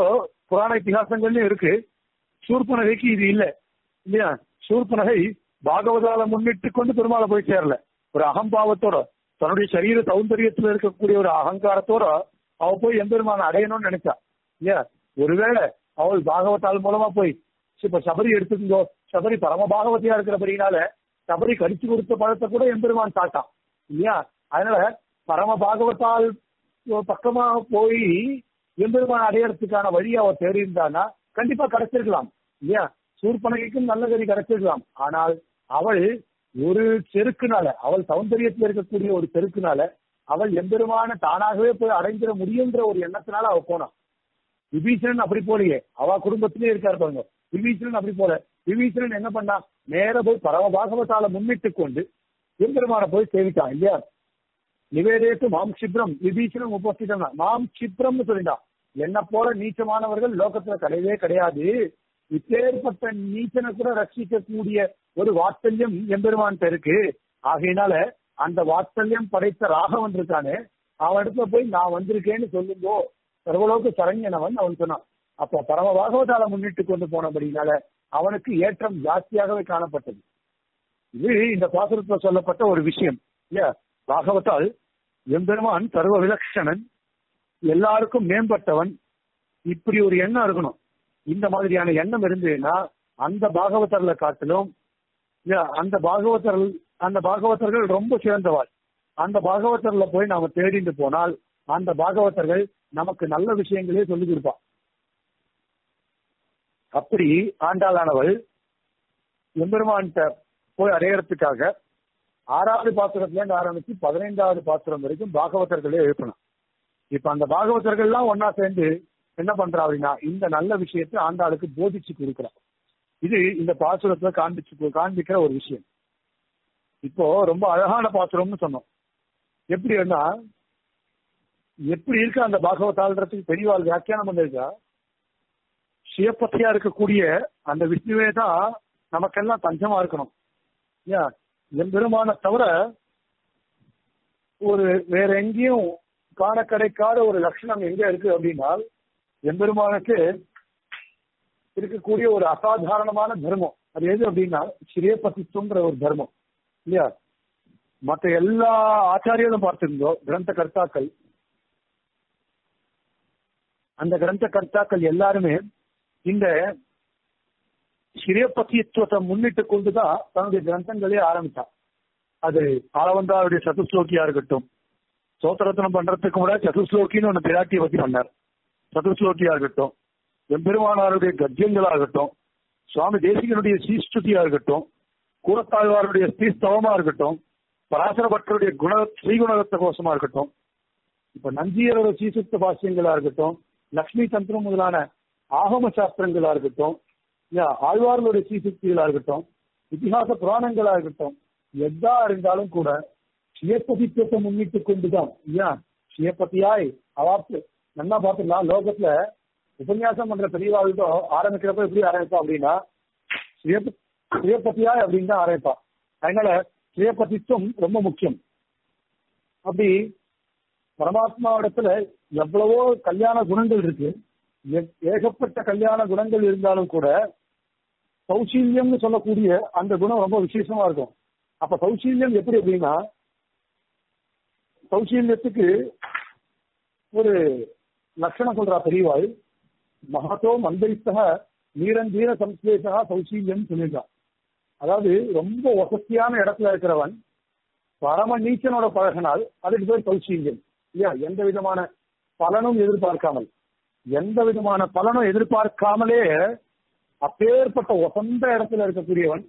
புராண இத்திகாசங்கள்லயும் இருக்கு சூர்பனகைக்கு இது இல்ல இல்லையா சூர்பனகை பாகவதால முன்னிட்டு கொண்டு பெருமாளை போய் சேரல ஒரு அகம்பாவத்தோட தன்னுடைய சரீர சௌந்தரியத்துல இருக்கக்கூடிய ஒரு அகங்காரத்தோட அவ போய் எம்பெருமான அடையணும்னு நினைச்சா இல்லையா ஒருவேளை அவள் பாகவத்தால் மூலமா போய் இப்ப சபரி எடுத்துக்கோ சபரி பரம பாகவதியா இருக்கிறபடினால சபரி கடிச்சு கொடுத்த பழத்தை கூட எம்பெருமான் சாட்டான் இல்லையா அதனால பரம பாகவத்தால் பக்கமா போய் எம்பெருமான் அடையறதுக்கான வழி அவ தேடி இருந்தானா கண்டிப்பா கிடைச்சிருக்கலாம் இல்லையா சூர்பனகைக்கும் நல்ல கதி கிடைச்சிருக்கலாம் ஆனால் அவள் ஒரு செருக்குனால அவள் சௌந்தரியத்தில் இருக்கக்கூடிய ஒரு செருக்குனால அவள் எம்பெருமான தானாகவே போய் அடைஞ்சிட முடியுன்ற ஒரு எண்ணத்தினால அவ போனான் விபீஷணன் அப்படி போலையே அவ குடும்பத்திலே இருக்காரு பாருங்க விபீஷணன் அப்படி போல விபீஷணன் என்ன பண்ணா நேர போய் பரம பாகவத்தால முன்னிட்டு கொண்டு எம்பெருமான போய் சேவிட்டான் இல்லையா நிவேதேத்து மாம் சிப்ரம் விபீஷணன் உபஸ்திதம் மாம் சிப்ரம்னு சொல்லிட்டான் என்ன போல நீச்சமானவர்கள் லோகத்துல கிடையவே கிடையாது இப்பேற்பட்ட நீச்சனை கூட ரட்சிக்கக்கூடிய ஒரு வாத்சல்யம் எம்பெருமான் இருக்கு ஆகையினால அந்த வாத்சல்யம் படைத்த ராகவன் இருக்கானே அவன் இடத்துல போய் நான் வந்திருக்கேன்னு சொல்லுங்கோ சர்வலோக சரண்யனவன் அவன் சொன்னான் அப்போ பரம பாகவதால முன்னிட்டு கொண்டு போனபடினால அவனுக்கு ஏற்றம் ஜாஸ்தியாகவே காணப்பட்டது இது இந்த பாசுரத்துல சொல்லப்பட்ட ஒரு விஷயம் இல்லையா பாகவத்தால் எம்பெருமான் சர்வ விலட்சணன் எல்லாருக்கும் மேம்பட்டவன் இப்படி ஒரு எண்ணம் இருக்கணும் இந்த மாதிரியான எண்ணம் இருந்ததுன்னா அந்த பாகவதர்ல காட்டிலும் அந்த பாகவதர்கள் அந்த பாகவதர்கள் ரொம்ப சிறந்தவாள் அந்த பாகவதர்ல போய் நாம தேடிட்டு போனால் அந்த பாகவதர்கள் நமக்கு நல்ல விஷயங்களே சொல்லி கொடுப்பான் அப்படி ஆண்டாளானவள் எம்பெருமான்கிட்ட போய் அடையறதுக்காக ஆறாவது பாத்திரத்துல இருந்து ஆரம்பிச்சு பதினைந்தாவது பாத்திரம் வரைக்கும் பாகவதர்களே எழுப்பணும் இப்ப அந்த பாகவதர்கள் எல்லாம் ஒன்னா சேர்ந்து என்ன பண்றா அப்படின்னா இந்த நல்ல விஷயத்தை ஆண்டாளுக்கு போதிச்சு கொடுக்குறா இது இந்த பாசுரத்துல காண்பிச்சு காண்பிக்கிற ஒரு விஷயம் இப்போ ரொம்ப அழகான பாசுரம்னு சொன்னோம் எப்படின்னா எப்படி இருக்கு அந்த பாகவதாள்ன்றதுக்கு பெரியவாள் வியாக்கியானம் பண்ணிருக்கா சிவப்பத்தியா இருக்கக்கூடிய அந்த விஷ்ணுவே தான் நமக்கெல்லாம் தஞ்சமா இருக்கணும் ஏன் எம்பெருமான தவிர ஒரு வேற எங்கேயும் காண கிடைக்காத ஒரு லட்சணம் எங்க இருக்கு அப்படின்னா எம்பெருமானுக்கு இருக்கக்கூடிய ஒரு அசாதாரணமான தர்மம் அது எது அப்படின்னா ஸ்ரீபதித்துவங்கிற ஒரு தர்மம் இல்லையா மற்ற எல்லா ஆச்சாரியரும் பார்த்திருந்தோம் கிரந்த கர்த்தாக்கள் அந்த கிரந்த கர்த்தாக்கள் எல்லாருமே இந்த ஸ்ரீபத்தியத்துவத்தை முன்னிட்டு கொண்டுதான் தன்னுடைய கிரந்தங்களே ஆரம்பித்தான் அது ஆளவந்தாருடைய சதுஸ்லோக்கியா இருக்கட்டும் சோத்திரத்தனம் பண்றதுக்கு முன்னாடி சதுஸ்லோக்கின்னு ஒன்று பிராட்டியை பத்தி பண்ணார் சதுஸ்லோக்கியா இருக்கட்டும் எம்பெருமானாருடைய கத்தியங்களா இருக்கட்டும் சுவாமி தேசிகனுடைய ஸ்ரீஸ்துதியா இருக்கட்டும் கூரத்தாழ்வாருடைய ஸ்ரீஸ்தவமா இருக்கட்டும் பராசர பட்டருடைய குண ஸ்ரீகுணகத்த கோஷமா இருக்கட்டும் இப்ப நஞ்சியரோட ஸ்ரீசுத்த பாஷ்யங்களா இருக்கட்டும் லக்ஷ்மி தந்திரம் முதலான ஆகம சாஸ்திரங்களா இருக்கட்டும் ஆழ்வார்களுடைய ஸ்ரீசுக்திகளா இருக்கட்டும் இத்திஹாச புராணங்களா இருக்கட்டும் எதா இருந்தாலும் கூட சுயப்பதித்துவத்தை முன்னிட்டு கொண்டுதான் ஏன் சுயப்பதியாய் அவாத்து நல்லா பார்த்துக்கலாம் லோகத்துல உபன்யாசம் பண்ற பெரியவாழ்கிட்ட ஆரம்பிக்கிறப்ப எப்படி ஆரம்பிப்பா அப்படின்னா சுயப்பத்தியாய் அப்படின்னு தான் ஆரம்பிப்பா அதனால சுயப்பதித்துவம் ரொம்ப முக்கியம் அப்படி பரமாத்மா இடத்துல எவ்வளவோ கல்யாண குணங்கள் இருக்கு ஏகப்பட்ட கல்யாண குணங்கள் இருந்தாலும் கூட சௌசீல்யம்னு சொல்லக்கூடிய அந்த குணம் ரொம்ப விசேஷமா இருக்கும் அப்ப சௌசீல்யம் எப்படி அப்படின்னா சௌசீல்யத்துக்கு ஒரு லட்சணம் சொல்றா பெரியவாள் மகத்தோ மந்தரித்தக நீரஞ்சீர சம்ஸ்லேஷா சௌசீல்யம் சொல்லியிருக்கான் அதாவது ரொம்ப வசதியான இடத்துல இருக்கிறவன் பரம நீச்சனோட பழகினால் அதுக்கு பேர் சௌசீல்யம் இல்லையா எந்த விதமான பலனும் எதிர்பார்க்காமல் எந்த விதமான பலனும் எதிர்பார்க்காமலே அப்பேற்பட்ட வசந்த இடத்துல இருக்கக்கூடியவன்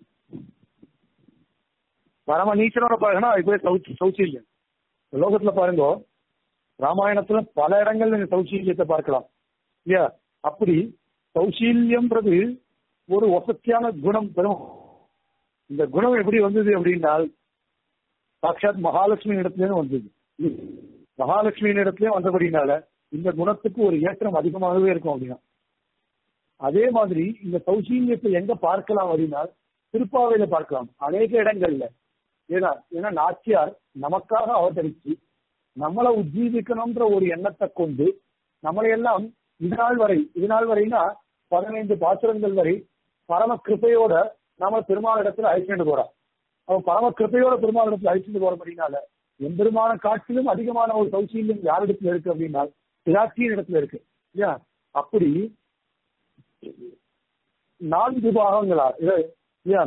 பரம நீச்சனோட பழகினா அதுக்கு பேர் சௌச்சி சௌசீல்யம் லோகத்துல பாருங்க ராமாயணத்துல பல இடங்கள்ல நீங்க சௌசீல்யத்தை பார்க்கலாம் இல்லையா அப்படி சௌசீல்யம்ன்றது ஒரு வசத்தியான குணம் பெரும் இந்த குணம் எப்படி வந்தது அப்படின்னா சாட்சாத் மகாலட்சுமி இடத்துல வந்தது மகாலட்சுமியின் இடத்துலயும் வந்தபடினால இந்த குணத்துக்கு ஒரு ஏற்றம் அதிகமாகவே இருக்கும் அப்படின்னா அதே மாதிரி இந்த சௌசீல்யத்தை எங்க பார்க்கலாம் அப்படின்னா திருப்பாவையில பார்க்கலாம் அநேக இடங்கள்ல ஏன்னா ஏன்னா நாச்சியார் நமக்காக அவதரிச்சு நம்மளை உஜ்ஜீவிக்கணும்ன்ற ஒரு எண்ணத்தை கொண்டு நம்மளையெல்லாம் இது நாள் வரை இது நாள் வரைனா பதினைந்து பாசுரங்கள் வரை பரம கிருப்பையோட நாம பெருமாள் இடத்துல அழைச்சிட்டு போறோம் அவன் பரம கிருப்பையோட பெருமாள் இடத்துல அழைச்சிட்டு போறபடினால எம்பெருமான காட்டிலும் அதிகமான ஒரு சௌசீல்யம் யாரிடத்துல இருக்கு அப்படின்னா பிராட்சியின் இடத்துல இருக்கு இல்லையா அப்படி நான்கு பாகங்களா இது இல்லையா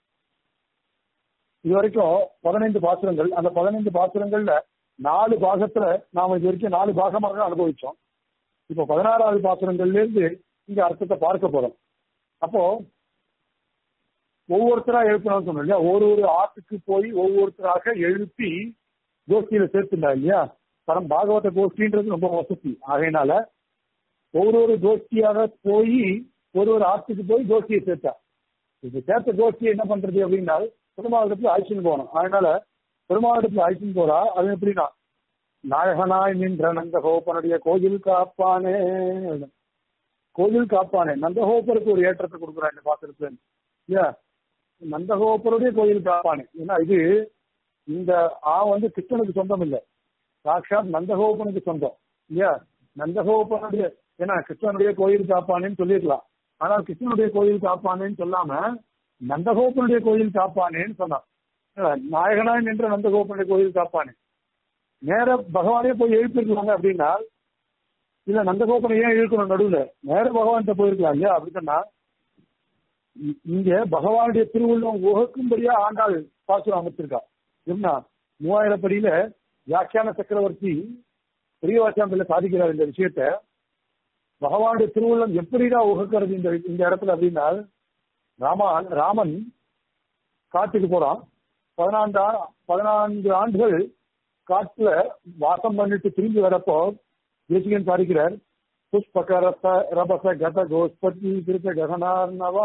இது வரைக்கும் பதினைந்து பாசுரங்கள் அந்த பதினைந்து பாசுரங்கள்ல நாலு பாகத்துல நாம இது வரைக்கும் நாலு பாகமாக தான் அனுபவிச்சோம் இப்போ பதினாறாவது பாசுரங்கள்ல இருந்து இங்க அர்த்தத்தை பார்க்க போறோம் அப்போ ஒவ்வொருத்தரா எழுப்பணும்னு சொன்னோம் இல்லையா ஒரு ஒரு ஆட்டுக்கு போய் ஒவ்வொருத்தராக எழுப்பி கோஷ்டியில சேர்த்துண்டா இல்லையா பரம் பாகவத கோஷ்டின்றது ரொம்ப வசதி ஆகையினால ஒவ்வொரு ஒரு கோஷ்டியாக போய் ஒரு ஒரு ஆட்டுக்கு போய் கோஷ்டியை சேர்த்தா இது சேர்த்த கோஷ்டி என்ன பண்றது அப்படின்னா பெருமாளிடத்துல அழைச்சின்னு போகணும் அதனால பெருமாளிடத்துல அழைச்சின்னு போறா அது எப்படின்னா நாயகனாய் நின்ற நந்தகோப்பனுடைய கோயில் காப்பானே கோயில் காப்பானே நந்தகோபருக்கு ஒரு ஏற்றத்தை கொடுக்குறான் இந்த பாத்திரத்துல இல்லையா நந்தகோபருடைய கோயில் காப்பானே ஏன்னா இது இந்த ஆ வந்து கிருஷ்ணனுக்கு சொந்தம் இல்லை சாட்சாத் நந்தகோபனுக்கு சொந்தம் இல்லையா நந்தகோபனுடைய ஏன்னா கிருஷ்ணனுடைய கோயில் காப்பானேன்னு சொல்லிருக்கலாம் ஆனால் கிருஷ்ணனுடைய கோயில் காப்பானேன்னு சொல்லாம நந்தகோபனுடைய கோயில் காப்பானேன்னு சொன்னான் நாயகனாய் நின்ற நந்தகோபனுடைய கோயில் காப்பானே நேர பகவானே போய் எழுப்பிருக்கலாங்க அப்படின்னா இல்ல நந்தகோபனை ஏன் இழுக்கணும் நடுவுல நேர பகவான்கிட்ட போயிருக்கலாம் இல்லையா அப்படி சொன்னா இங்க பகவானுடைய திருவுள்ளம் உகக்கும்படியா ஆண்டாள் பாசுரம் அமைச்சிருக்கா என்ன மூவாயிரம் படியில வியாக்கியான சக்கரவர்த்தி பெரியவாச்சாம்பிள்ள சாதிக்கிறார் இந்த விஷயத்த பகவானுடைய திருவுள்ளம் எப்படிதான் உகக்கிறது இந்த இந்த இடத்துல அப்படின்னா ராமான் ராமன் காட்டுக்கு போறான் பதினான்கு பதினான்கு ஆண்டுகள் காட்டுல வாசம் பண்ணிட்டு திரும்பி வரப்போ தேசிகன் சாதிக்கிறார் புஷ்பக ரச ரபச கத கோஸ்பதி கிருத ககனார்ணவா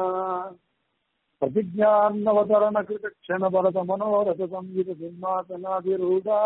பிரதிஜார்ணவதரண கிருத க்ஷண பரத மனோரத சங்கீத சிம்மாசனாதிரூடா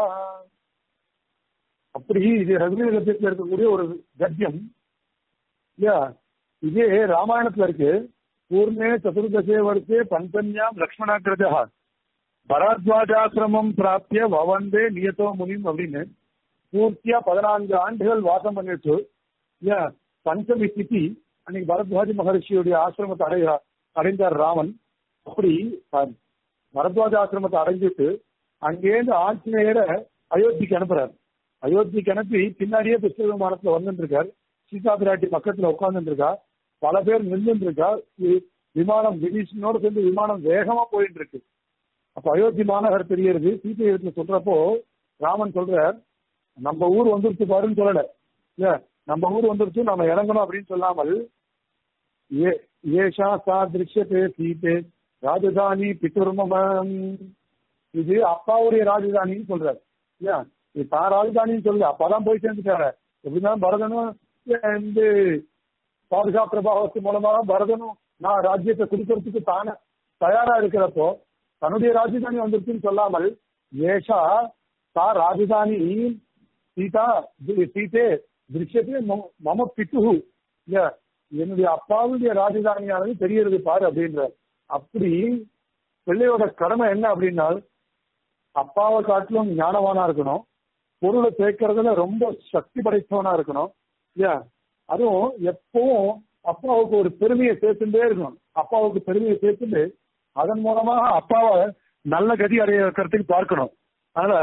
அப்படி இது ரகுவீரத்தில் இருக்கக்கூடிய ஒரு கத்தியம் இல்லையா இதே ராமாயணத்துல இருக்கு பூர்ணே சதுர்தசே வருஷே பஞ்சன்யாம் லக்ஷ்மணாகிரஜா பரத்வாஜாசிரமம் பிராப்திய வவந்தே நியத்தோ முனிம் அப்படின்னு பூர்த்தியா பதினான்கு ஆண்டுகள் வாசம் பண்ணிட்டு ஏன் பஞ்சமி திதி அன்னைக்கு பரத்வாஜ மகர்ஷியுடைய ஆசிரமத்தை அடைய அடைந்தார் ராமன் அப்படி பரத்வாஜ ஆசிரமத்தை அடைஞ்சிட்டு அங்கேருந்து ஆஞ்சநேயரை அயோத்திக்கு அனுப்புறாரு அயோத்திக்கு அனுப்பி பின்னாடியே புஷ்ப விமானத்துல வந்துட்டு இருக்கார் சீதா பிராட்டி பக்கத்துல உட்கார்ந்து இருக்கா பல பேர் நின்று இருக்கா விமானம் விபீஷனோட சேர்ந்து விமானம் வேகமா போயிட்டு இருக்கு அப்ப அயோத்தி மாநகர் தெரியறது சீதை இடத்துல சொல்றப்போ ராமன் சொல்றார் நம்ம ஊர் வந்துருச்சு பாருன்னு சொல்லல இல்ல நம்ம ஊர் வந்துருச்சு நம்ம இறங்கணும் அப்படின்னு சொல்லாமல் ஏஷா சா திருஷ்யத்தே சீதே ராஜதானி பிட்டுர்மம் இது அப்பாவுடைய ராஜதானின்னு சொல்றாரு இல்லையா இது தான் ராஜதானின்னு சொல்லல அப்பாதான் போய் சேர்ந்துட்டாரு எப்படினாலும் பரதனும் இந்த பாதுகாப்பு பிரபாவத்து மூலமாக பரதனும் நான் ராஜ்யத்தை கொடுக்கறதுக்கு தானே தயாரா இருக்கிறப்போ தன்னுடைய ராஜதானி வந்துருச்சுன்னு சொல்லாமல் ஏஷா தா ராஜதானி சீதா சீதே திருஷ்யத்தே மம பித்துகு இல்ல என்னுடைய அப்பாவுடைய ராஜதானியானது தெரியறது பாரு அப்படின்ற அப்படி பிள்ளையோட கடமை என்ன அப்படின்னா அப்பாவை காட்டிலும் ஞானவானா இருக்கணும் பொருளை சேர்க்கறதுல ரொம்ப சக்தி படைத்தவனா இருக்கணும் இல்லையா அதுவும் எப்பவும் அப்பாவுக்கு ஒரு பெருமையை சேர்த்துட்டே இருக்கணும் அப்பாவுக்கு பெருமையை சேர்த்துட்டு அதன் மூலமாக அப்பாவை நல்ல கதி அடைய வைக்கிறதுக்கு பார்க்கணும் அதனால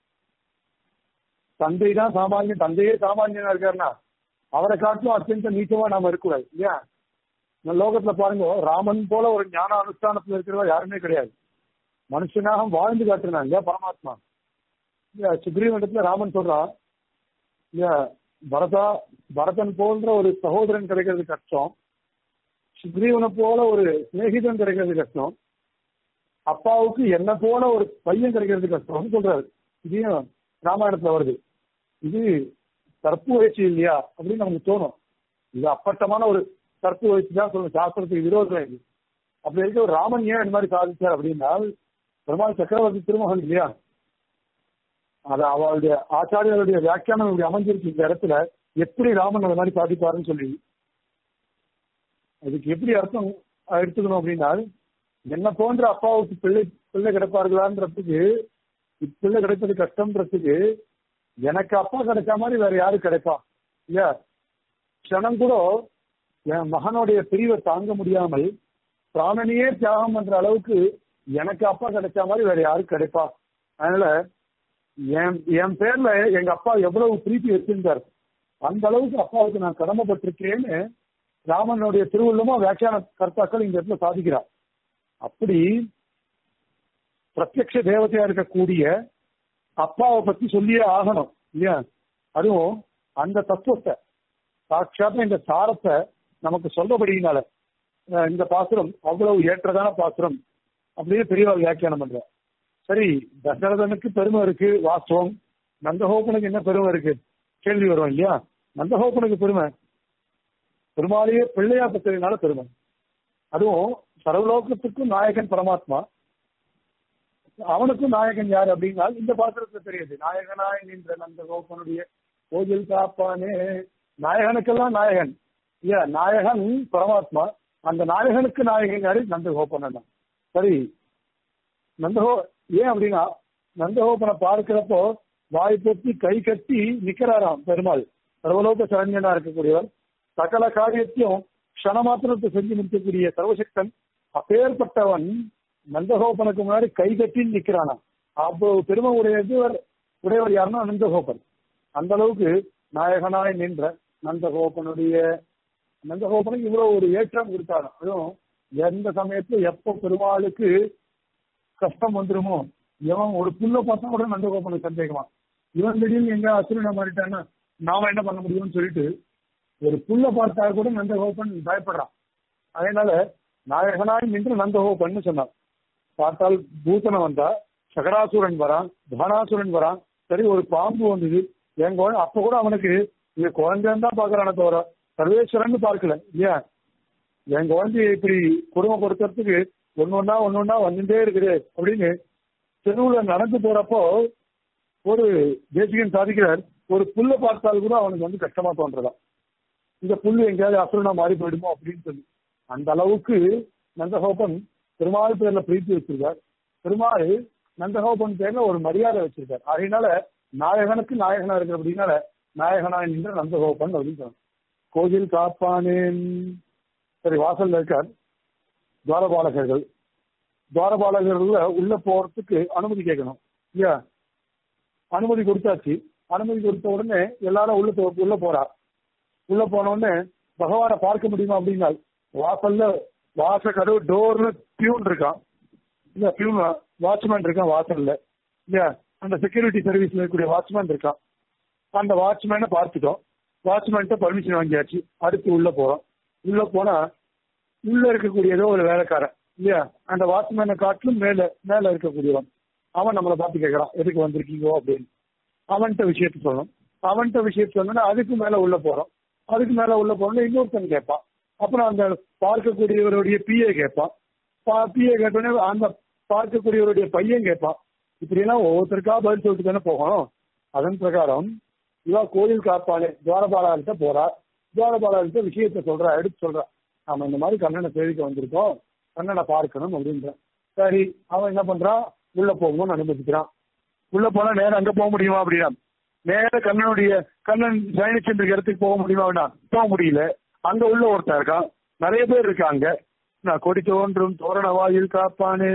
தந்தை தான் சாமானியன் தந்தையே சாமானியனா இருக்காருன்னா அவரை காட்டிலும் அத்தியந்த நீச்சமா நாம இருக்கக்கூடாது இல்லையா லோகத்துல பாருங்க ராமன் போல ஒரு ஞான அனுஷ்டானத்துல இருக்கிறவா யாருமே கிடையாது மனுஷனாக வாழ்ந்து காட்டுறான் இல்லையா பரமாத்மா இல்லையா சுக்ரீவனிடத்துல ராமன் சொல்றான் இல்லையா பரதா பரதன் போன்ற ஒரு சகோதரன் கிடைக்கிறது கஷ்டம் சுக்ரீவனை போல ஒரு சிநேகிதன் கிடைக்கிறது கஷ்டம் அப்பாவுக்கு என்ன போல ஒரு பையன் கிடைக்கிறது கஷ்டம்னு சொல்றாரு இதையும் ராமாயணத்துல வருது இது தற்பு வயசு இல்லையா அப்படின்னு நமக்கு தோணும் இது அப்பட்டமான ஒரு தற்பு வயசு தான் சொல்லணும் சாஸ்திரத்துக்கு விரோதம் இது அப்படி இருக்க ஒரு ராமன் ஏன் இந்த மாதிரி சாதிச்சார் அப்படின்னா பெருமாள் சக்கரவர்த்தி திருமகன் இல்லையா அது அவளுடைய ஆச்சாரியருடைய வியாக்கியானம் இப்படி அமைஞ்சிருக்கு இந்த இடத்துல எப்படி ராமன் அந்த மாதிரி சாதிப்பாருன்னு சொல்லி அதுக்கு எப்படி அர்த்தம் எடுத்துக்கணும் அப்படின்னா என்ன போன்ற அப்பாவுக்கு பிள்ளை பிள்ளை கிடைப்பார்களான்றதுக்கு பிள்ளை கிடைப்பது கஷ்டம்ன்றதுக்கு எனக்கு அப்பா கிடைச்ச மாதிரி வேற யாரு கிடைப்பா இல்லையா க்ஷணம் கூட என் மகனுடைய பிரிவை தாங்க முடியாமல் பிராணனையே தியாகம் பண்ற அளவுக்கு எனக்கு அப்பா கிடைச்ச மாதிரி வேற யாரும் கிடைப்பா அதனால என் என் பேர்ல எங்க அப்பா எவ்வளவு பிரீத்தி வச்சிருந்தார் அந்த அளவுக்கு அப்பாவுக்கு நான் கடமைப்பட்டிருக்கேன்னு ராமனுடைய திருவுள்ளமா வியாக்கியான கர்த்தாக்கள் இந்த இடத்துல சாதிக்கிறார் அப்படி பிரத்யக்ஷ தேவதையா இருக்கக்கூடிய அப்பாவை பத்தி சொல்லியே ஆகணும் இல்லையா அதுவும் அந்த தத்துவத்தை சாட்சாத்த இந்த சாரத்தை நமக்கு சொல்றபடியினால அஹ் இந்த பாசுரம் அவ்வளவு ஏற்றதான பாசுரம் அப்படின்னு பெரியவர் வியாக்கியானம் பண்ற சரி தசரதனுக்கு பெருமை இருக்கு வாஸ்தவம் நந்தகோபனுக்கு என்ன பெருமை இருக்கு கேள்வி வரும் இல்லையா நந்தகோபனுக்கு பெருமை பெருமாளையே பிள்ளையா பத்திரினால பெருமை அதுவும் சர்வலோகத்துக்கும் நாயகன் பரமாத்மா அவனுக்கும் நாயகன் யார் அப்படின்னா இந்த பாத்திரத்துல தெரியுது நாயகனாய் நின்ற நந்தகோபனுடைய கோயில் காப்பானே நாயகனுக்கெல்லாம் நாயகன் இல்லையா நாயகன் பரமாத்மா அந்த நாயகனுக்கு நாயகன் யாரு நந்தகோபன் தான் சரி நந்தகோ ஏன் அப்படின்னா நந்தகோபனை பார்க்கிறப்போ வாய் பொத்தி கை கட்டி நிக்கிறாராம் பெருமாள் சர்வலோக சரண்யனா இருக்கக்கூடியவர் சகல காரியத்தையும் க்ஷணமாத்திரத்தை செஞ்சு முடிக்கக்கூடிய சர்வசக்தன் அப்பேற்பட்டவன் நந்தகோபனுக்கு முன்னாடி கை கட்டி நிக்கிறானாம் அவ்வளவு பெருமை உடையவர் உடையவர் யாருன்னா நந்தகோபன் அந்த அளவுக்கு நாயகனாய் நின்ற நந்தகோபனுடைய நந்தகோபனுக்கு இவ்வளவு ஒரு ஏற்றம் கொடுத்தாரு அதுவும் எந்த சமயத்துல எப்போ பெருமாளுக்கு கஷ்டம் வந்துருமோ இவன் ஒரு புல்ல பார்த்தா கூட நந்தகோபனுக்கு சந்தேகமா இவன் திடீர்னு எங்க அசுரனை மாறிட்டான்னா நாம என்ன பண்ண முடியும்னு சொல்லிட்டு ஒரு புல்ல பார்த்தா கூட நந்தகோபன் பயப்படுறான் அதனால நாயகனாய் நின்று நந்தகோபன் சொன்னான் பார்த்தால் பூத்தனை வந்தா சகராசுரன் வரான் தானாசுரன் வரான் சரி ஒரு பாம்பு வந்தது என் குழந்தை அப்ப கூட அவனுக்கு இது குழந்தைன்னு தான் பாக்குறானே தவிர சர்வேஸ்வரன் பார்க்கல இல்லையா என் குழந்தைய இப்படி கொடுமைப்படுத்துறதுக்கு ஒன்னு ஒன்னா ஒன்னு ஒன்னா வந்துட்டே இருக்குது அப்படின்னு தெருவுல நடந்து போறப்போ ஒரு தேசிகன் சாதிக்கிறார் ஒரு புல்ல பார்த்தால் கூட அவனுக்கு வந்து கஷ்டமா தோன்றதா இந்த புல்லு எங்கேயாவது அசுரனா மாறி போயிடுமோ அப்படின்னு சொல்லி அந்த அளவுக்கு நந்தகோபன் பெருமாள் பேர்ல பிரீத்தி வச்சிருக்கார் பெருமாள் நந்தகோபன் பேர்ல ஒரு மரியாதை வச்சிருக்கார் அதனால நாயகனுக்கு நாயகனா இருக்கிற அப்படின்னால நாயகனா நின்ற நந்தகோபன் அப்படின்னு சொன்னார் கோயில் காப்பானேன் சரி வாசல்ல இருக்கார் துவாரபாலகர்கள் துவாரபாலகர்கள்ல உள்ள போறதுக்கு அனுமதி கேட்கணும் இல்லையா அனுமதி கொடுத்தாச்சு அனுமதி கொடுத்த உடனே எல்லாரும் உள்ள போ- உள்ள போறா உள்ள போன உடனே பகவானை பார்க்க முடியுமா அப்படின்னா வாசல்ல வாச கதவு டோர்ல பியூன் இருக்கான் இல்ல பியூன் வாட்ச்மேன் இருக்கான் வாசல்ல இல்லையா அந்த செக்யூரிட்டி சர்வீஸ்ல இருக்கக்கூடிய வாட்ச்மேன் இருக்கான் அந்த வாட்ச்மேனை பார்த்துட்டோம் வாட்ச்மேன்ட்ட பர்மிஷன் வாங்கியாச்சு அடுத்து உள்ள போறோம் உள்ள போனா உள்ள இருக்கக்கூடிய ஏதோ ஒரு வேலைக்காரன் இல்லையா அந்த வாட்ச்மேனை காட்டிலும் மேல மேல இருக்கக்கூடியவன் அவன் நம்மளை பார்த்து கேட்கறான் எதுக்கு வந்திருக்கீங்கோ அப்படின்னு அவன்கிட்ட விஷயத்த சொல்லணும் அவன்கிட்ட விஷயத்த சொன்னா அதுக்கு மேல உள்ள போறோம் அதுக்கு மேல உள்ள போறோம்னா இன்னொருத்தன் கேட்பான் அப்புறம் அந்த பார்க்கக்கூடியவருடைய பிஏ கேட்பான் பிஏ கேட்டோடனே அந்த பார்க்கக்கூடியவருடைய பையன் கேட்பான் இப்படி எல்லாம் ஒவ்வொருத்தருக்கா பதில் சொல்லிட்டு தானே போகணும் அதன் பிரகாரம் இவா கோயில் காப்பாளே துவாரபாலாகிட்ட போறா துவாரபாலாகிட்ட விஷயத்த சொல்றா எடுத்து சொல்றா நாம இந்த மாதிரி கண்ணனை சேவிக்க வந்திருக்கோம் கண்ணனை பார்க்கணும் அப்படின்ற சரி அவன் என்ன பண்றான் உள்ள போகணும்னு அனுமதிக்கிறான் உள்ள போனா நேரம் அங்க போக முடியுமா அப்படின்னா நேர கண்ணனுடைய கண்ணன் சயனிச்சந்திர இடத்துக்கு போக முடியுமா அப்படின்னா போக முடியல அங்க உள்ள ஒருத்தன் இருக்கான் நிறைய பேர் இருக்காங்க நான் கொடி தோன்றும் தோரண வாயில் காப்பானே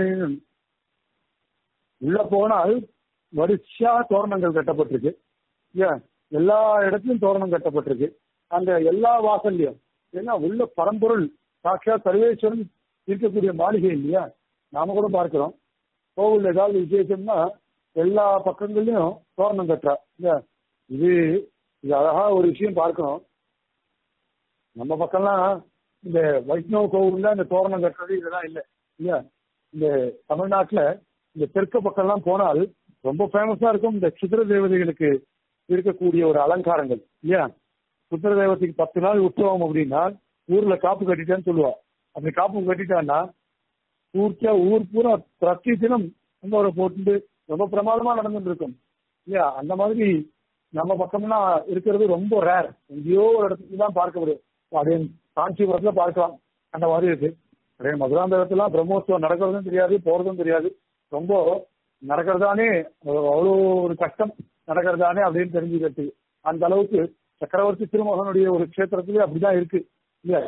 உள்ள போனால் வரிசையா தோரணங்கள் கட்டப்பட்டிருக்கு ஏன் எல்லா இடத்துலயும் தோரணம் கட்டப்பட்டிருக்கு அந்த எல்லா வாசல்லையும் ஏன்னா உள்ள பரம்பொருள் சாட்சா சர்வேஸ்வரன் இருக்கக்கூடிய மாளிகை இல்லையா நாம கூட பார்க்கிறோம் கோவில் ஏதாவது விசேஷம்னா எல்லா பக்கங்கள்லயும் தோரணம் கட்டுறா இல்லையா இது இது அழகா ஒரு விஷயம் பார்க்கணும் நம்ம பக்கம்லாம் இந்த வைஷ்ணவ கோவில்ல இந்த தோரணம் கட்டுறது இதெல்லாம் இல்லை இல்லையா இந்த தமிழ்நாட்டுல இந்த தெற்கு பக்கம்லாம் போனால் ரொம்ப ஃபேமஸா இருக்கும் இந்த சித்திர தேவதைகளுக்கு இருக்கக்கூடிய ஒரு அலங்காரங்கள் இல்லையா சித்திர தேவதைக்கு பத்து நாள் உற்சவம் அப்படின்னா ஊர்ல காப்பு கட்டிட்டேன்னு சொல்லுவா அப்படி காப்பு கட்டிட்டான்னா பூர்த்தியா ஊர் பூரா பிரதி தினம் ஒரு போட்டு ரொம்ப பிரமாதமா நடந்துட்டு இருக்கும் இல்லையா அந்த மாதிரி நம்ம பக்கம்லாம் இருக்கிறது ரொம்ப ரேர் எங்கேயோ ஒரு இடத்துல தான் பார்க்க முடியும் அதே காஞ்சிபுரத்துல பார்க்கலாம் அந்த மாதிரி இருக்கு அதே மதுராந்தகத்துல பிரம்மோத்சவம் நடக்கிறதும் தெரியாது போறதும் தெரியாது ரொம்ப நடக்கிறதானே அவ்வளோ ஒரு கஷ்டம் நடக்கிறதானே அப்படின்னு தெரிஞ்சுக்கிறது அந்த அளவுக்கு சக்கரவர்த்தி திருமகனுடைய ஒரு கஷேத்திரத்திலே அப்படிதான் இருக்கு இல்லையா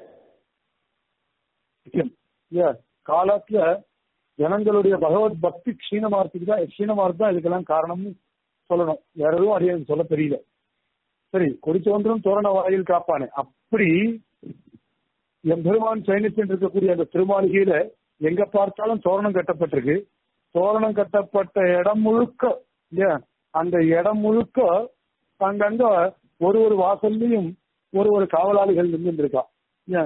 இல்லையா காலத்துல ஜனங்களுடைய பகவத் பக்தி க்ஷீணமாறதுக்கு தான் க்ஷீணமாறது தான் இதுக்கெல்லாம் காரணம்னு சொல்லணும் வேற எதுவும் அடைய சொல்ல தெரியல சரி கொடிச்சோன்றும் தோரண வாயில் காப்பானே அப்படி எம்பெருமான் சைனித்து இருக்கக்கூடிய அந்த திருமாளிகையில எங்க பார்த்தாலும் தோரணம் கட்டப்பட்டிருக்கு தோரணம் கட்டப்பட்ட இடம் முழுக்க இல்லையா அந்த இடம் முழுக்க அங்கங்க ஒரு ஒரு வாசல்லையும் ஒரு ஒரு காவலாளிகள் நின்று இருக்கா ஏன்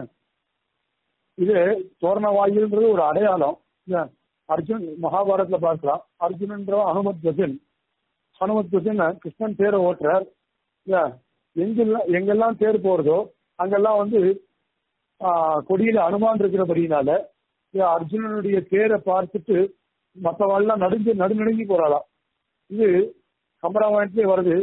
இது தோரண வாயில்ன்றது ஒரு அடையாளம் ஏன் அர்ஜுன் மகாபாரத்ல பார்க்கலாம் அர்ஜுனன்ற அனுமத் கஜன் ஹனுமத் கஜன் கிருஷ்ணன் தேரை ஓட்டுறார் ஏன் எங்கெல்லாம் எங்கெல்லாம் தேர் போறதோ அங்கெல்லாம் வந்து கொடியில அனுமான் இருக்கிறபடினால அர்ஜுனனுடைய தேரை பார்த்துட்டு மற்றவாள்லாம் நடுஞ்சு நடுநடுங்கி போறாளாம் இது கம்பராமாயணத்திலே வருது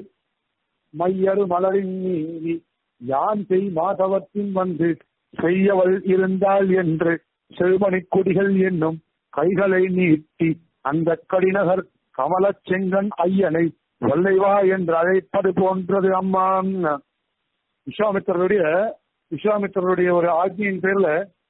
மையரு மலரின் நீ யான் செய் மாதவத்தின் வந்து செய்யவள் இருந்தாள் என்று செழுமணி கொடிகள் என்னும் கைகளை நீட்டி அந்த கடிநகர் கமலச் செங்கன் ஐயனை வல்லைவா என்று அழைப்பது போன்றது அம்மான் விஸ்வாமித்திரருடைய விஸ்வாமித்திரருடைய ஒரு ஆஜ்ஞையின் பேர்ல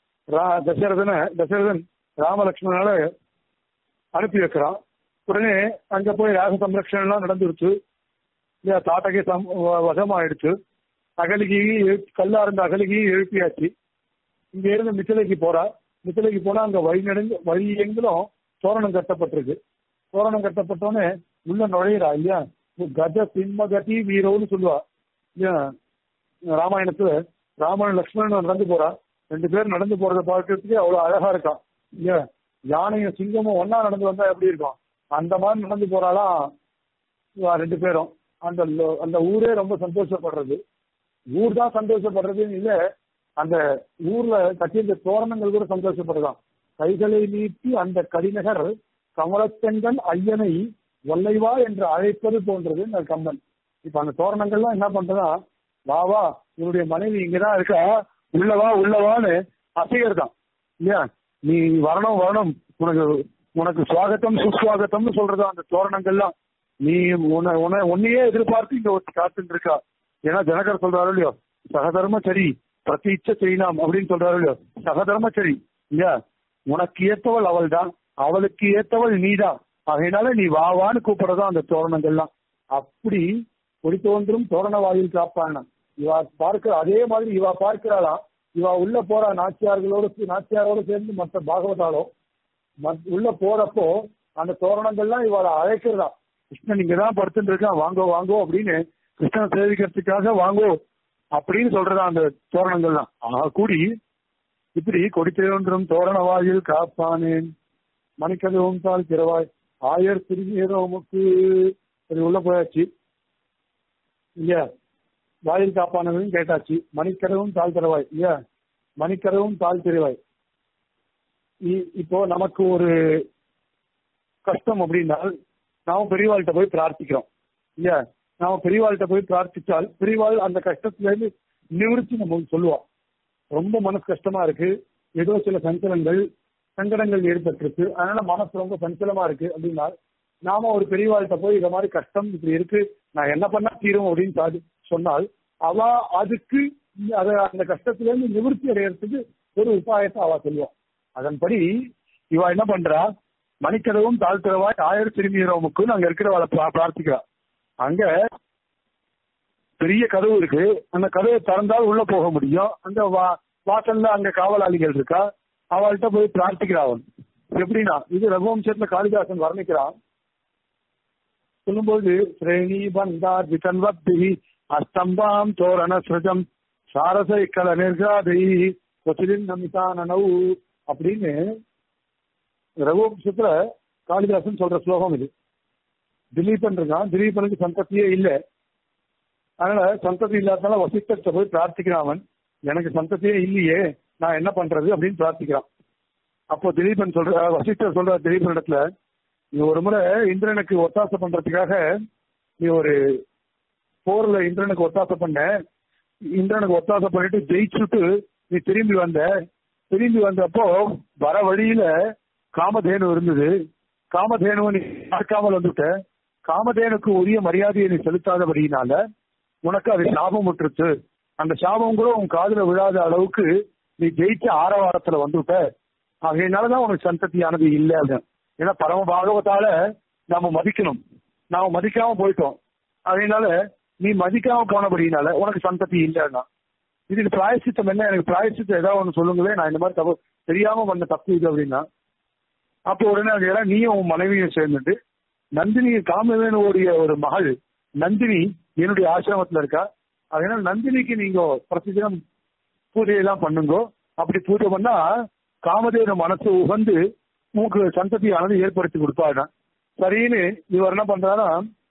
தசரதன தசரதன் ராமலட்சுமணால அனுப்பி வைக்கிறான் உடனே அங்க போய் ராக சம்ரக்ஷணம் எல்லாம் நடந்துருச்சு இல்லையா தாட்டகை சம் வசமாயிடுச்சு அகலிகையை கல்லா இருந்த அகலிகையை எழுப்பியாச்சு இங்க இருந்து மித்திலைக்கு போறா மித்திலைக்கு போனா அங்க வழி நெடுங்க வழி எங்கிலும் தோரணம் கட்டப்பட்டிருக்கு தோரணம் கட்டப்பட்டோன்னே உள்ள நுழையிறா இல்லையா கஜ சிம்ம கதி வீரோன்னு சொல்லுவா இல்லையா ராமாயணத்துல ராமன் லக்ஷ்மணன் நடந்து போறா ரெண்டு பேர் நடந்து போறத பார்க்கறதுக்கு அவ்வளவு அழகா இருக்கான் இல்லையா யானையும் சிங்கமும் ஒன்னா நடந்து வந்தா எப்படி இருக்கும் அந்த மாதிரி நடந்து போறாலாம் ரெண்டு பேரும் அந்த அந்த ஊரே ரொம்ப சந்தோஷப்படுறது ஊர் தான் சந்தோஷப்படுறதுன்னு இல்ல அந்த ஊர்ல கட்டியிருந்த தோரணங்கள் கூட சந்தோஷப்படுறதாம் கைகளை நீட்டி அந்த கடிநகர் கமலத்தெங்கன் ஐயனை வல்லைவா என்று அழைப்பது போன்றது இந்த கம்பன் இப்ப அந்த தோரணங்கள்லாம் என்ன பண்றதா வா வா உன்னுடைய மனைவி இங்கதான் இருக்கா உள்ளவா உள்ளவான்னு அசைகிறதான் இல்லையா நீ வரணும் வரணும் உனக்கு உனக்கு சுவாகத்தம் சுஸ்வாகத்தம்னு சொல்றதா அந்த தோரணங்கள்லாம் நீ உன்னை உன்னை உன்னையே எதிர்பார்த்து இங்க ஒருத்தி காத்துட்டு இருக்கா ஏன்னா ஜனகர் சொல்றாரு இல்லையோ சகதர்மச்சரி பிரதீட்ச செய்யலாம் அப்படின்னு சொல்றாரு இல்லையோ சகதர்மச்சரி இல்லையா உனக்கு ஏத்தவள் அவள் தான் அவளுக்கு ஏத்தவள் நீதான் அதனால நீ வா வான்னு கூப்பிடறதா அந்த தோரணங்கள்லாம் அப்படி கொடி தோன்றும் தோரண வாயில் காப்பான இவா பார்க்கிற அதே மாதிரி இவா பார்க்கிறாளாம் இவா உள்ள போறா நாச்சியார்களோட நாச்சியாரோட சேர்ந்து மற்ற பாகவதாலும் உள்ள போறப்போ அந்த தோரணங்கள்லாம் இவளை அழைக்கிறதா கிருஷ்ணன் இங்கதான் படுத்துட்டு இருக்கான் வாங்கோ வாங்கோ அப்படின்னு கிருஷ்ணன் சேவிக்கிறதுக்காக வாங்கோ அப்படின்னு சொல்றதா அந்த தோரணங்கள்லாம் ஆக கூடி இப்படி கொடித்தேன்றும் தோரண வாயில் காப்பானேன் மணிக்கதவும் தாள் திறவாய் ஆயர் திருநீரோமுக்கு அது உள்ள போயாச்சு இல்லையா வாயில் காப்பானதுன்னு கேட்டாச்சு மணிக்கதவும் தாழ் திறவாய் இல்லையா மணிக்கதவும் தாழ் திறவாய் இப்போ நமக்கு ஒரு கஷ்டம் அப்படின்னால் நாம பெரியவாள்கிட்ட போய் பிரார்த்திக்கிறோம் இல்லையா நாம பெரியவாள்கிட்ட போய் பிரார்த்திச்சால் பெரியவாள் அந்த கஷ்டத்துல இருந்து நிவர்த்தி நம்ம சொல்லுவோம் ரொம்ப மனசு கஷ்டமா இருக்கு ஏதோ சில சஞ்சலங்கள் சங்கடங்கள் ஏற்பட்டிருக்கு அதனால மனசு ரொம்ப சஞ்சலமா இருக்கு அப்படின்னா நாம ஒரு பெரியவாள்கிட்ட போய் இத மாதிரி கஷ்டம் இப்படி இருக்கு நான் என்ன பண்ணா தீரும் அப்படின்னு சொன்னால் அவ அதுக்கு அத அந்த கஷ்டத்துல இருந்து நிவர்த்தி அடையறதுக்கு ஒரு உபாயத்தை அவ சொல்லுவோம் அதன்படி இவ என்ன பண்றா மணிக்கதவும் தாழ்த்திரவாய் ஆயிரம் திரும்பியரோமுக்கு அங்க இருக்கிறவளை பிரார்த்திக்கிறா அங்க பெரிய கதவு இருக்கு அந்த கதவை திறந்தால் உள்ள போக முடியும் அந்த வாசல்ல அங்க காவலாளிகள் இருக்கா அவள்கிட்ட போய் பிரார்த்திக்கிறான் எப்படின்னா இது ரகுவம்சத்துல காளிதாசன் வர்ணிக்கிறான் சொல்லும்போது ஸ்ரேணி பந்தார் விகன்வத்தி அஸ்தம்பாம் தோரண சிரஜம் சாரசை கல நிர்காதை கொசிலின் நமிதானனவு அப்படின்னு ரகுவம்சத்துல காளிதாசன் சொல்ற ஸ்லோகம் இது திலீபன் இருக்கான் திலீபனுக்கு சந்ததியே இல்லை அதனால சந்ததி இல்லாதனால வசிஷ்டத்தை போய் பிரார்த்திக்கிறான் அவன் எனக்கு சந்ததியே இல்லையே நான் என்ன பண்றது அப்படின்னு பிரார்த்திக்கிறான் அப்போ திலீபன் சொல்ற வசிஷ்டர் சொல்ற திலீபன் இடத்துல நீ ஒரு முறை இந்திரனுக்கு ஒத்தாசை பண்றதுக்காக நீ ஒரு போர்ல இந்திரனுக்கு ஒத்தாசை பண்ண இந்திரனுக்கு ஒத்தாசை பண்ணிட்டு ஜெயிச்சுட்டு நீ திரும்பி வந்த திரும்பி வந்தப்போ வர வழியில காமதேனு இருந்தது காமதேனுவை நீ பார்க்காமல் வந்துட்ட காமதேனுக்கு உரிய மரியாதையை நீ செலுத்தாதபடியினால உனக்கு அது சாபம் விட்டுருச்சு அந்த சாபம் கூட உன் காதுல விழாத அளவுக்கு நீ ஜெயிச்ச ஆரவாரத்துல வந்துவிட்ட ஆகையினாலதான் உனக்கு சந்ததியானது இல்லை அப்படின்னு ஏன்னா பரம பாகவத்தால நாம மதிக்கணும் நாம மதிக்காம போயிட்டோம் அதனால நீ மதிக்காம போனபடினால உனக்கு சந்ததி இல்லைன்னா இதுக்கு பிராயசித்தம் என்ன எனக்கு பிராயசித்தம் ஏதாவது ஒன்று சொல்லுங்களே நான் இந்த மாதிரி தப்பு தெரியாம பண்ண தப்பு இது அப்படின்னா அப்போ உடனே அது எல்லாம் நீயும் உன் மனைவியும் சேர்ந்துட்டு நந்தினி காமவேனுடைய ஒரு மகள் நந்தினி என்னுடைய ஆசிரமத்துல இருக்கா அதனால நந்தினிக்கு நீங்க பிரதிதினம் பூஜையெல்லாம் பண்ணுங்க அப்படி பூஜை பண்ணா காமதேவ மனசு உகந்து உங்களுக்கு சந்ததியானது ஏற்படுத்தி கொடுப்பாருன்னா சரின்னு இவர் என்ன பண்றாரா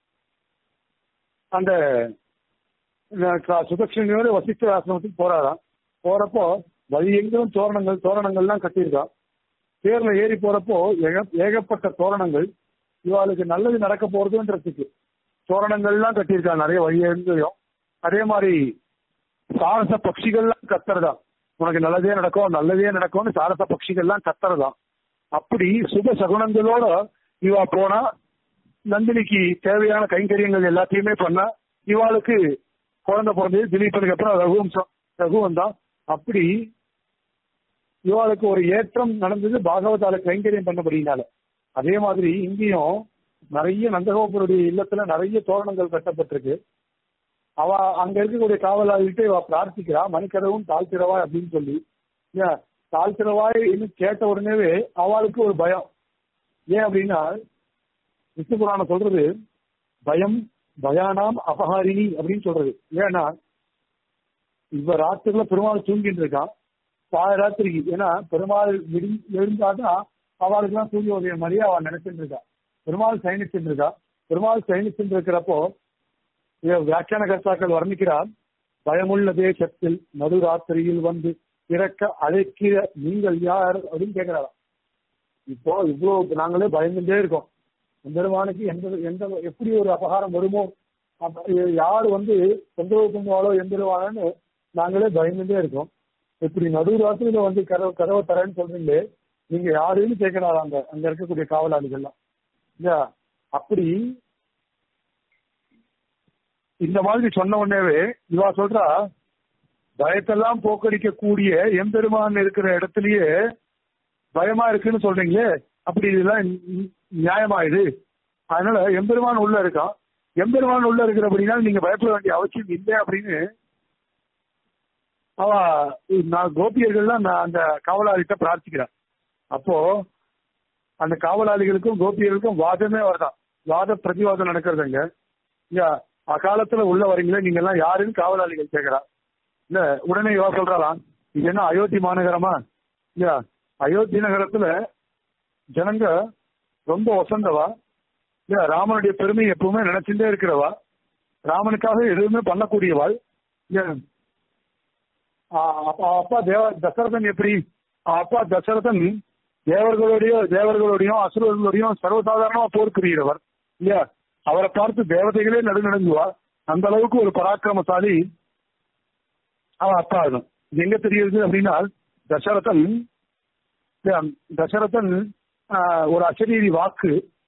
அந்த சுதட்சணையோட வசிஷ்ட ஆசிரமத்துக்கு போறாராம் போறப்போ வழி எங்கிலும் தோரணங்கள் தோரணங்கள்லாம் கட்டியிருக்கா தேர்ல ஏறி போறப்போ ஏக- ஏகப்பட்ட தோரணங்கள் இவாளுக்கு நல்லது நடக்க போறதுன்றதுக்கு தோரணங்கள்லாம் கட்டியிருக்கா நிறைய வழி எங்கேயும் அதே மாதிரி சாரச பட்சிகள்லாம் கத்துறதா உனக்கு நல்லதே நடக்கும் நல்லதே நடக்கும்னு சாரச பட்சிகள்லாம் கத்துறதா அப்படி சுப சகுனங்களோட இவா போனா நந்தினிக்கு தேவையான கைங்கரியங்கள் எல்லாத்தையுமே பண்ணா இவாளுக்கு குழந்தை பிறந்தது திலீபனுக்கு அப்புறம் ரகுவம்சம் ரகுவம் தான் அப்படி இவாளுக்கு ஒரு ஏற்றம் நடந்தது பாகவதால கைங்கரியம் பண்ணபடினால அதே மாதிரி இங்கேயும் நிறைய நந்தகோபுருடைய இல்லத்துல நிறைய தோரணங்கள் கட்டப்பட்டிருக்கு அவ அங்க இருக்கக்கூடிய காவலாளிகிட்ட இவ பிரார்த்திக்கிறா மணிக்கதவும் தாழ்த்திரவா அப்படின்னு சொல்லி ஏன் தாழ்த்திரவாய் இன்னும் கேட்ட உடனேவே அவளுக்கு ஒரு பயம் ஏன் அப்படின்னா விஷ்ணு புராணம் சொல்றது பயம் பயானாம் அபகாரிணி அப்படின்னு சொல்றது ஏன்னா இப்ப ராத்திரில பெருமாள் தூங்கிட்டு இருக்கான் பாதி ராத்திரிக்கு ஏன்னா பெருமாள் விடி எழுந்தாதான் அவளுக்கு எல்லாம் தூங்கி உதய மாதிரியே அவள் நினைச்சிட்டு இருக்கா பெருமாள் சயனிச்சுட்டு இருக்கா பெருமாள் சயனிச்சுட்டு இருக்கிறப்போ இத வியாக்கியான கர்த்தாக்கள் வர்ணிக்கிறார் பயமுள்ள தேசத்தில் நடுராத்திரியில் வந்து இறக்க அழைக்கிற நீங்கள் யார் அப்படின்னு கேட்கிறாராம் இப்போ இவ்வளவு நாங்களே பயந்துட்டே இருக்கோம் எம்பெருமானுக்கு எந்த எந்த எப்படி ஒரு அபகாரம் வருமோ அப்ப யார் வந்து தொந்தரவு பண்ணுவாளோ எந்திருவாளோன்னு நாங்களே பயந்துட்டே இருக்கோம் இப்படி நடுராத்திரியில வந்து கதவு கதவை தரேன்னு சொல்றீங்களே நீங்க யாருன்னு கேட்கிறாரா அங்க அங்க இருக்கக்கூடிய காவலாளிகள்லாம் இல்லையா அப்படி இந்த மாதிரி சொன்ன உடனேவே இவா சொல்றா பயத்தெல்லாம் போக்கடிக்க கூடிய எம்பெருமான் இருக்கிற இடத்துலயே பயமா இருக்குன்னு சொல்றீங்களே அப்படி இதெல்லாம் நி- நியாயமா இது அதனால எம்பெருமான் உள்ள இருக்கான் எம்பெருமான் உள்ள இருக்கிறபடினா நீங்க பயப்பட வேண்டிய அவசியம் இல்லை அப்படின்னு அவ நான் கோபியர்கள்லாம் நான் அந்த காவலாளிகிட்ட பிரார்த்திக்கிறேன் அப்போ அந்த காவலாளிகளுக்கும் கோபியர்களுக்கும் வாதமே வரதான் வாத பிரதிவாதம் நடக்கிறதுங்க இங்க அகாலத்துல உள்ள வரீங்களே நீங்க எல்லாம் யாருன்னு காவலாளிகள் கேட்கிறா இல்ல உடனே இவா சொல்றாளாம் இது என்ன அயோத்தி மாநகரமா இல்ல அயோத்தி நகரத்துல ஜனங்க ரொம்ப வசந்தவா இல்ல ராமனுடைய பெருமை எப்பவுமே நினைச்சுட்டே இருக்கிறவா ராமனுக்காக எதுவுமே பண்ணக்கூடியவாள் இல்ல ஆ, அப்பா அப்பா தேவ தசரதன் எப்படி அப்பா தசரதன் தேவர்களுடைய தேவர்களுடையும் அசுரர்களுடையும் சர்வசாதாரணமா போர் புரிகிறவர் இல்லையா அவரை பார்த்து தேவதைகளே நடுநடுங்குவா அந்த அளவுக்கு ஒரு பராக்கிரமசாலி அவன் அப்பா ஆகும் இது எங்க தெரியுது அப்படின்னா தசரதன் இல்லையா, தசரதன் ஆ, ஒரு அசரீரி வாக்கு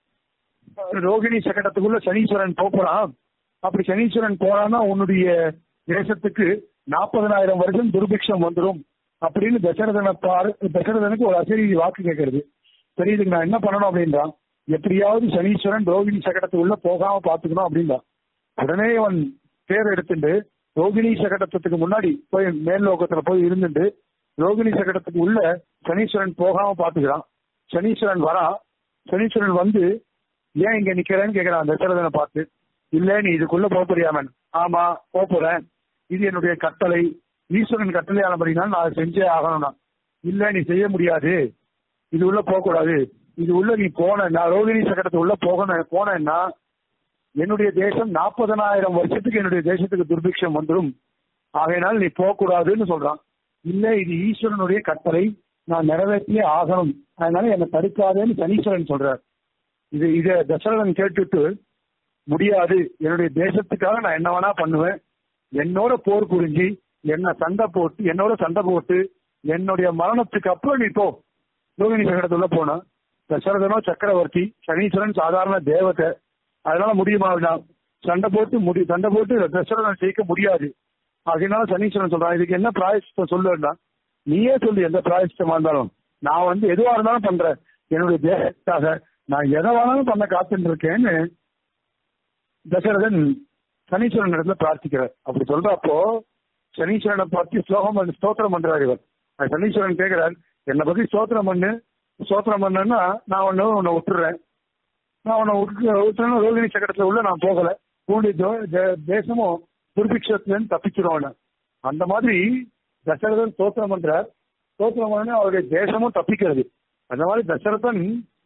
ரோகிணி சக்கரத்துக்குள்ள சனீஸ்வரன் போறான் அப்படி சனீஸ்வரன் போறான்னா உன்னுடைய தேசத்துக்கு நாற்பதனாயிரம் வருஷம் துர்பிக்ஷம் வந்துடும் அப்படின்னு தசரதனை பாரு தசரதனுக்கு ஒரு அசரீரி வாக்கு கேட்கறது சரி இதுக்கு நான் என்ன பண்ணணும் அப்படின்றான் எப்படியாவது சனீஸ்வரன் ரோகிணி சக்கரத்துக்குள்ள போகாம பாத்துக்கணும் அப்படின்றான் உடனே அவன் பேர் எடுத்துட்டு ரோகிணி சக்கரத்துக்கு முன்னாடி போய் மேல் லோகத்துல போய் இருந்துட்டு ரோகிணி சக்கரத்துக்கு உள்ள சனீஸ்வரன் போகாம பாத்துக்கிறான் சனீஸ்வரன் வரான் சனீஸ்வரன் வந்து ஏன் இங்க நிக்கிறேன்னு கேக்குறான் தசரதனை பார்த்து இல்ல நீ இதுக்குள்ள போக போறியாமன் ஆமா போக போறேன் இது என்னுடைய கட்டளை ஈஸ்வரன் கட்டளையானபடினால் நான் அதை செஞ்சே ஆகணும்னா இல்ல நீ செய்ய முடியாது இது உள்ள போக கூடாது இது உள்ள நீ போன நான் ரோகிணி சக்கரத்து உள்ள போகணும் போனேன்னா என்னுடைய தேசம் நாற்பதனாயிரம் வருஷத்துக்கு என்னுடைய தேசத்துக்கு துர்பிக்ஷம் வந்துடும் ஆகையினால் நீ போக கூடாதுன்னு சொல்றான் இல்ல இது ஈஸ்வரனுடைய கட்டளை நான் நிறைவேற்றியே ஆகணும் அதனால என்னை தடுக்காதேன்னு சனீஸ்வரன் சொல்றார் இது இத தசரதன் கேட்டுட்டு முடியாது என்னுடைய தேசத்துக்காக நான் என்ன வேணா பண்ணுவேன் என்னோட போர் புரிஞ்சு என்ன சண்டை போட்டு என்னோட சண்டை போட்டு என்னுடைய மரணத்துக்கு அப்புறம் நீ போ ரோகிணி சக்கரத்துள்ள போனா தசரதனோ சக்கரவர்த்தி சனீஸ்வரன் சாதாரண தேவதை அதனால முடியுமா அப்படின்னா சண்டை போட்டு முடி சண்டை போட்டு தசரதன் ஜெயிக்க முடியாது அதனால சனீஸ்வரன் சொல்றான் இதுக்கு என்ன பிராயசித்தம் சொல்லுன்னா நீயே சொல்லு எந்த பிராயசித்தமா இருந்தாலும் நான் வந்து எதுவா இருந்தாலும் பண்றேன் என்னுடைய தேகத்துக்காக நான் எதை வேணாலும் பண்ண காத்துட்டு இருக்கேன்னு தசரதன் சனீஸ்வரன் இடத்துல பிரார்த்திக்கிறார் அப்படி சொல்றப்போ சனீஸ்வரனை பத்தி ஸ்லோகம் பண்ணி ஸ்தோத்திரம் பண்றாரு இவர் அது சனீஸ்வரன் கேட்கிறார் என்னை பத்தி ஸ்தோத்திரம் பண்ணு ஸ்தோத்திரம் பண்ணேன்னா நான் ஒண்ணு உன்னை விட்டுறேன் நான் உன்னை விட்டு விட்டுறேன்னு ரோகிணி சக்கரத்துல உள்ள நான் போகல பூண்டி தோ- தே- தேசமும் துர்பிக்ஷத்துலேருந்து தப்பிச்சிருவான் அந்த மாதிரி தசரதன் ஸ்தோத்திரம் பண்றார் ஸ்தோத்திரம் பண்ண அவருடைய தேசமும் தப்பிக்கிறது அந்த மாதிரி தசரதன்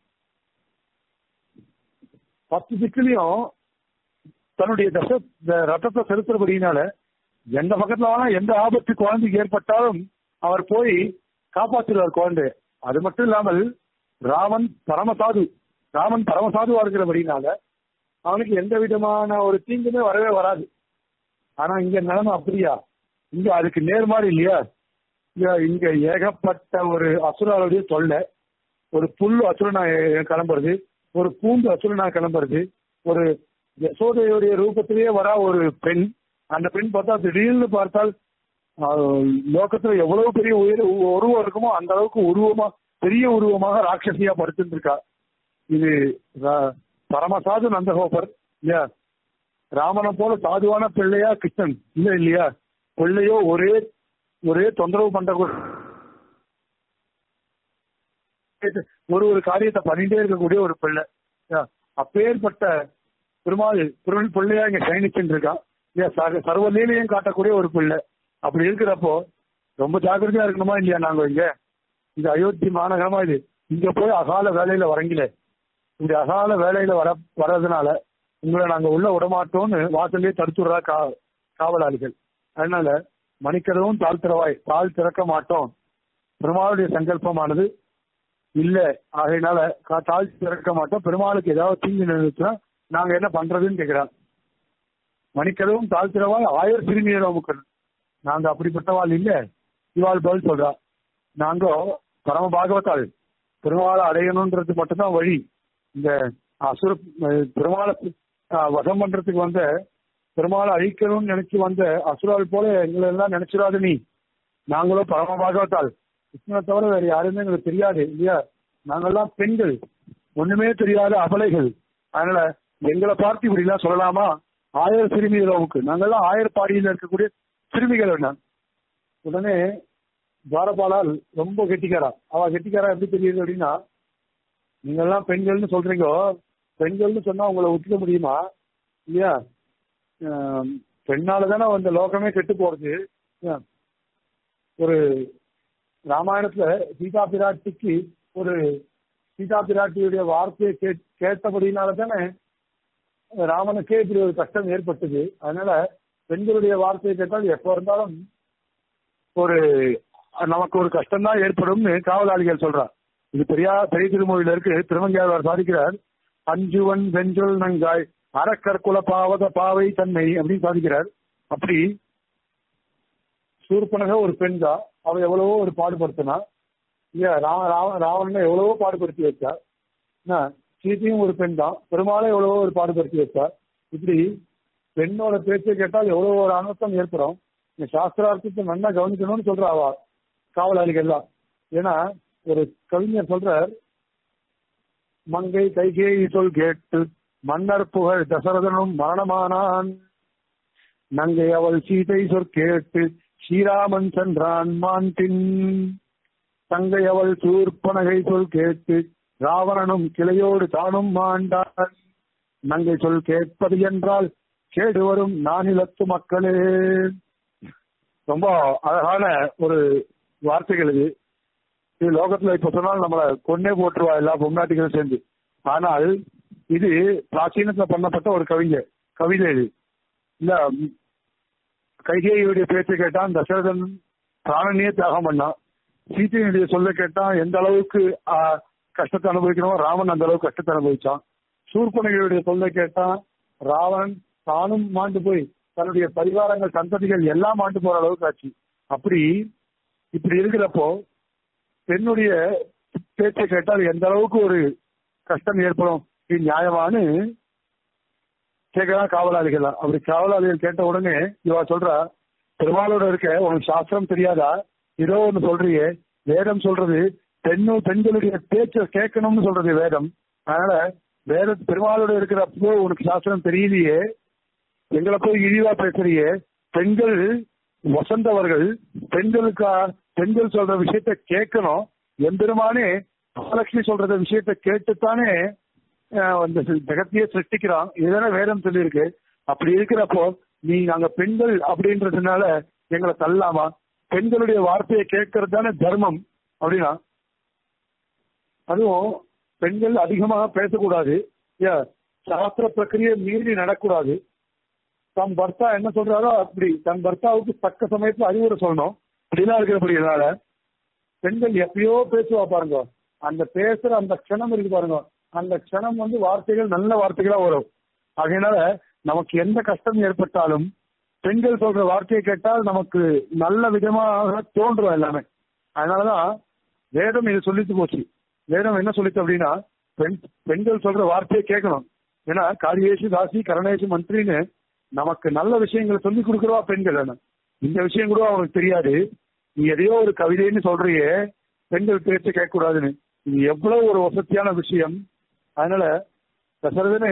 பத்து திக்கிலையும் தன்னுடைய தச த- ரத்தத்தை செலுத்துறபடினால எந்த பக்கத்துல வேணா எந்த ஆபத்து குழந்தைக்கு ஏற்பட்டாலும் அவர் போய் காப்பாற்றுவார் குழந்தைய அது மட்டும் இல்லாமல் ராமன் பரமசாது ராமன் பரமசாதுவா இருக்கிறபடினால அவனுக்கு எந்த விதமான ஒரு தீங்குமே வரவே வராது ஆனா இங்க நிலைமை அப்படியா இங்க அதுக்கு நேர்மாறு இல்லையா இங்க இங்க ஏகப்பட்ட ஒரு அசுராளுடைய தொல்லை ஒரு புல் அசுரனா எ- கிளம்புறது ஒரு பூண்டு அசுரனா கிளம்புறது ஒரு யசோதையுடைய ரூபத்திலேயே வரா ஒரு பெண் அந்த பெண் பார்த்தா திடீர்னு பார்த்தால் ஆஹ், லோகத்துல எவ்வளவு பெரிய உயிர் உருவம் இருக்குமோ அந்த அளவுக்கு உருவமா பெரிய உருவமாக ராட்சசியா படுத்துட்டு இருக்கா இது ரா- பரமசாது நந்தகோபர் இல்லையா ராமனை போல சாதுவான பிள்ளையா கிருஷ்ணன் இல்ல இல்லையா பிள்ளையோ ஒரே ஒரே தொந்தரவு பண்ற ஒரு ஒரு ஒரு காரியத்தை பண்ணிட்டே இருக்கக்கூடிய ஒரு பிள்ளை இல்லையா? அப்பேற்பட்ட பெருமாள் பெருமாள் பிள்ளையா இங்க சயனிச்சுட்டு இருக்கான் இல்லையா சர்வ- சர்வ லீலையும் காட்டக்கூடிய ஒரு பிள்ளை அப்படி இருக்கிறப்போ ரொம்ப ஜாக்கிரதையா இருக்கணுமா இல்லையா நாங்க இங்க இந்த அயோத்தி மாநகரமா இது இங்க போய் அகால வேலையில வரங்கில இந்த அகால வேலையில வர வர்றதுனால உங்களை நாங்க உள்ள விடமாட்டோம்னு வாசல்லே தடுத்துடுறா கா காவலாளிகள் அதனால மணிக்கதவும் தாழ்த்திறவாய் தாழ் திறக்க மாட்டோம் பெருமாளுடைய சங்கல்பமானது இல்ல ஆகையினால கா- தாழ் திறக்க மாட்டோம் பெருமாளுக்கு ஏதாவது தீங்கு நினைச்சுன்னா நாங்க என்ன பண்றதுன்னு கேக்குறாங்க மணிக்கதவும் தாழ்த்திறவாய் ஆயர் சிறுமியரோமுக்கு நாங்க அப்படிப்பட்டவாள் இல்ல இவாள் பதில் சொல்றா நாங்க பரம பாகவத்தாள் பெருமாளை அடையணுன்றது மட்டும்தான் வழி இந்த அசுர அஹ் பெருமாளை அஹ், வதம் பண்றதுக்கு வந்த பெருமாளை அழிக்கணும்னு நினைச்சு வந்த அசுரால் போல எங்களை எல்லாம் நினைச்சிடாது நீ நாங்களும் பரம பாகவத்தாள் கிருஷ்ணனை தவிர வேற யாருமே எங்களுக்கு தெரியாது இல்லையா நாங்கெல்லாம் பெண்கள் ஒண்ணுமே தெரியாத அபலைகள் அதனால எங்களை பார்த்து இப்படி எல்லாம் சொல்லலாமா ஆயிரம் சிறுமிகளுக்கு நாங்கெல்லாம் ஆயிரப்பாடியில் இருக்கக்கூடிய சிறுமிகள் என்ன உடனே துவாரபாலால் ரொம்ப கெட்டிக்காரா அவ கெட்டிக்காரா எப்படி தெரியுது அப்படின்னா நீங்க எல்லாம் பெண்கள்னு சொல்றீங்க பெண்கள்னு சொன்னா உங்களை விட்டுக்க முடியுமா இல்லையா ஆம், பெண்ணால தானே அந்த லோகமே கெட்டு போறது இல்லையா? ஒரு ராமாயணத்துல சீதா பிராட்டிக்கு ஒரு சீதா பிராட்டியுடைய வார்த்தையை கே- கேட்டபடினால தானே ராமனுக்கே இப்படி ஒரு கஷ்டம் ஏற்பட்டது அதனால பெண்களுடைய வார்த்தையை கேட்டால் எப்ப இருந்தாலும் ஒரு நமக்கு ஒரு கஷ்டம் தான் ஏற்படும்னு காவலாளிகள் சொல்றார் இது பெரியா பெரிய திருமொழியில இருக்கு திருமங்கையாளர் சாதிக்கிறார் அஞ்சுவன் வெஞ்சொல் நங்காய் அறக்கற்குல பாவத பாவை தன்மை அப்படின்னு சாதிக்கிறார் அப்படி சூர்பனக ஒரு பெண் தான் அவ எவ்வளவோ ஒரு பாடுபடுத்தினா இல்லையா ராவ ராவ ராவணனை எவ்வளவோ பாடுபடுத்தி வச்சா என்ன சீத்தையும் ஒரு பெண் தான் பெருமாளை எவ்வளவோ ஒரு பாடுபடுத்தி வச்சா இப்படி பெண்ணோட பேச்சை கேட்டால் எவ்வளவு ஒரு அனர்த்தம் ஏற்படும் இந்த சாஸ்திரார்த்தத்தை நல்லா கவனிக்கணும்னு சொல்றா அவ காவலாளிகள் எல்லாம் ஏன்னா ஒரு கவிஞர் சொல்றார் மங்கை கைகேயி சொல் கேட்டு மன்னர் புகழ் தசரதனும் மரணமானான் நங்கை அவள் சீதை சொற் கேட்டு ஸ்ரீராமன் சென்றான் மான்பின் தங்கை அவள் சூர்பனகை சொல் கேட்டு ராவணனும் கிளையோடு தானும் மாண்டான் நங்கை சொல் கேட்பது என்றால் கேடு வரும் நானிலத்து மக்களே ரொம்ப அழகான ஒரு வார்த்தைகள் இது இது லோகத்துல இப்ப சொன்னாலும் நம்மள கொன்னே போட்டுருவா எல்லா பொம்நாட்டிகளும் சேர்ந்து ஆனால் இது பிராச்சீனத்துல பண்ணப்பட்ட ஒரு கவிஞர் கவிதை இது இல்ல ம், கைகேயியுடைய பேச்சை கேட்டான் தசரதன் பிராணனையே தியாகம் பண்ணான் சீத்தையினுடைய சொல்ல கேட்டான் எந்த அளவுக்கு ஆ, கஷ்டத்தை அனுபவிக்கணுமோ ராமன் அந்த அளவுக்கு கஷ்டத்தை அனுபவிச்சான் சூர்பனகையுடைய சொல்ல கேட்டான் ராவணன் தானும் மாண்டு போய் தன்னுடைய பரிவாரங்கள் சந்ததிகள் எல்லாம் மாண்டு போற அளவுக்கு ஆச்சு அப்படி இப்படி இருக்கிறப்போ பெண்ணுடைய பேச்சை கேட்டால் எந்த அளவுக்கு ஒரு கஷ்டம் ஏற்படும் இது நியாயமானு கேட்கலாம் காவலாளிகள் அப்படி காவலாளிகள் கேட்ட உடனே இவா சொல்றா பெருமாளோட இருக்க உனக்கு சாஸ்திரம் தெரியாதா ஏதோ ஒண்ணு சொல்றியே வேதம் சொல்றது பெண்ணு பெண்களுடைய பேச்ச கேட்கணும்னு சொல்றது வேதம் அதனால வேத பெருமாளோட இருக்கிறப்போ உனக்கு சாஸ்திரம் தெரியலையே எங்களை போய் இழிவா பேசுறியே பெண்கள் வசந்தவர்கள் பெண்களுக்கா பெண்கள் சொல்ற விஷயத்த கேட்கணும் எம்பெருமானே மகாலட்சுமி சொல்ற விஷயத்த கேட்டுத்தானே அந்த ஜெகத்தையே சிருஷ்டிக்கிறான் இதுதானே வேதம் சொல்லியிருக்கு அப்படி இருக்கிறப்போ நீ நாங்க பெண்கள் அப்படின்றதுனால எங்களை தள்ளலாமா பெண்களுடைய வார்த்தையை கேட்கறது தானே தர்மம் அப்படின்னா அதுவும் பெண்கள் அதிகமாக பேசக்கூடாது சாஸ்திர பிரக்கிரியை மீறி நடக்கூடாது தன் பர்த்தா என்ன சொல்றாரோ அப்படி தன் பர்த்தாவுக்கு தக்க சமயத்துல அறிவுரை சொல்லணும் அப்படிலாம் இருக்கிறபடினால பெண்கள் எப்பயோ பேசுவா பாருங்க அந்த பேசுற அந்த க்ஷணம் இருக்கு பாருங்க அந்த க்ஷணம் வந்து வார்த்தைகள் நல்ல வார்த்தைகளா வரும் அதனால நமக்கு எந்த கஷ்டம் ஏற்பட்டாலும் பெண்கள் சொல்ற வார்த்தையை கேட்டால் நமக்கு நல்ல விதமாக தோன்றும் எல்லாமே அதனாலதான் வேதம் இது சொல்லிட்டு போச்சு வேதம் என்ன சொல்லிச்சு அப்படின்னா பெண் பெண்கள் சொல்ற வார்த்தையை கேட்கணும் ஏன்னா காரியேஷு தாசி கரணேஷு மந்திரின்னு நமக்கு நல்ல விஷயங்களை சொல்லி கொடுக்குறவா பெண்கள் இந்த விஷயம் கூட அவனுக்கு தெரியாது நீ எதையோ ஒரு கவிதைன்னு சொல்றியே பெண்கள் பேச்ச கேட்க கூடாதுன்னு இது எவ்வளவு ஒரு வசதியான விஷயம் அதனால தசரதனே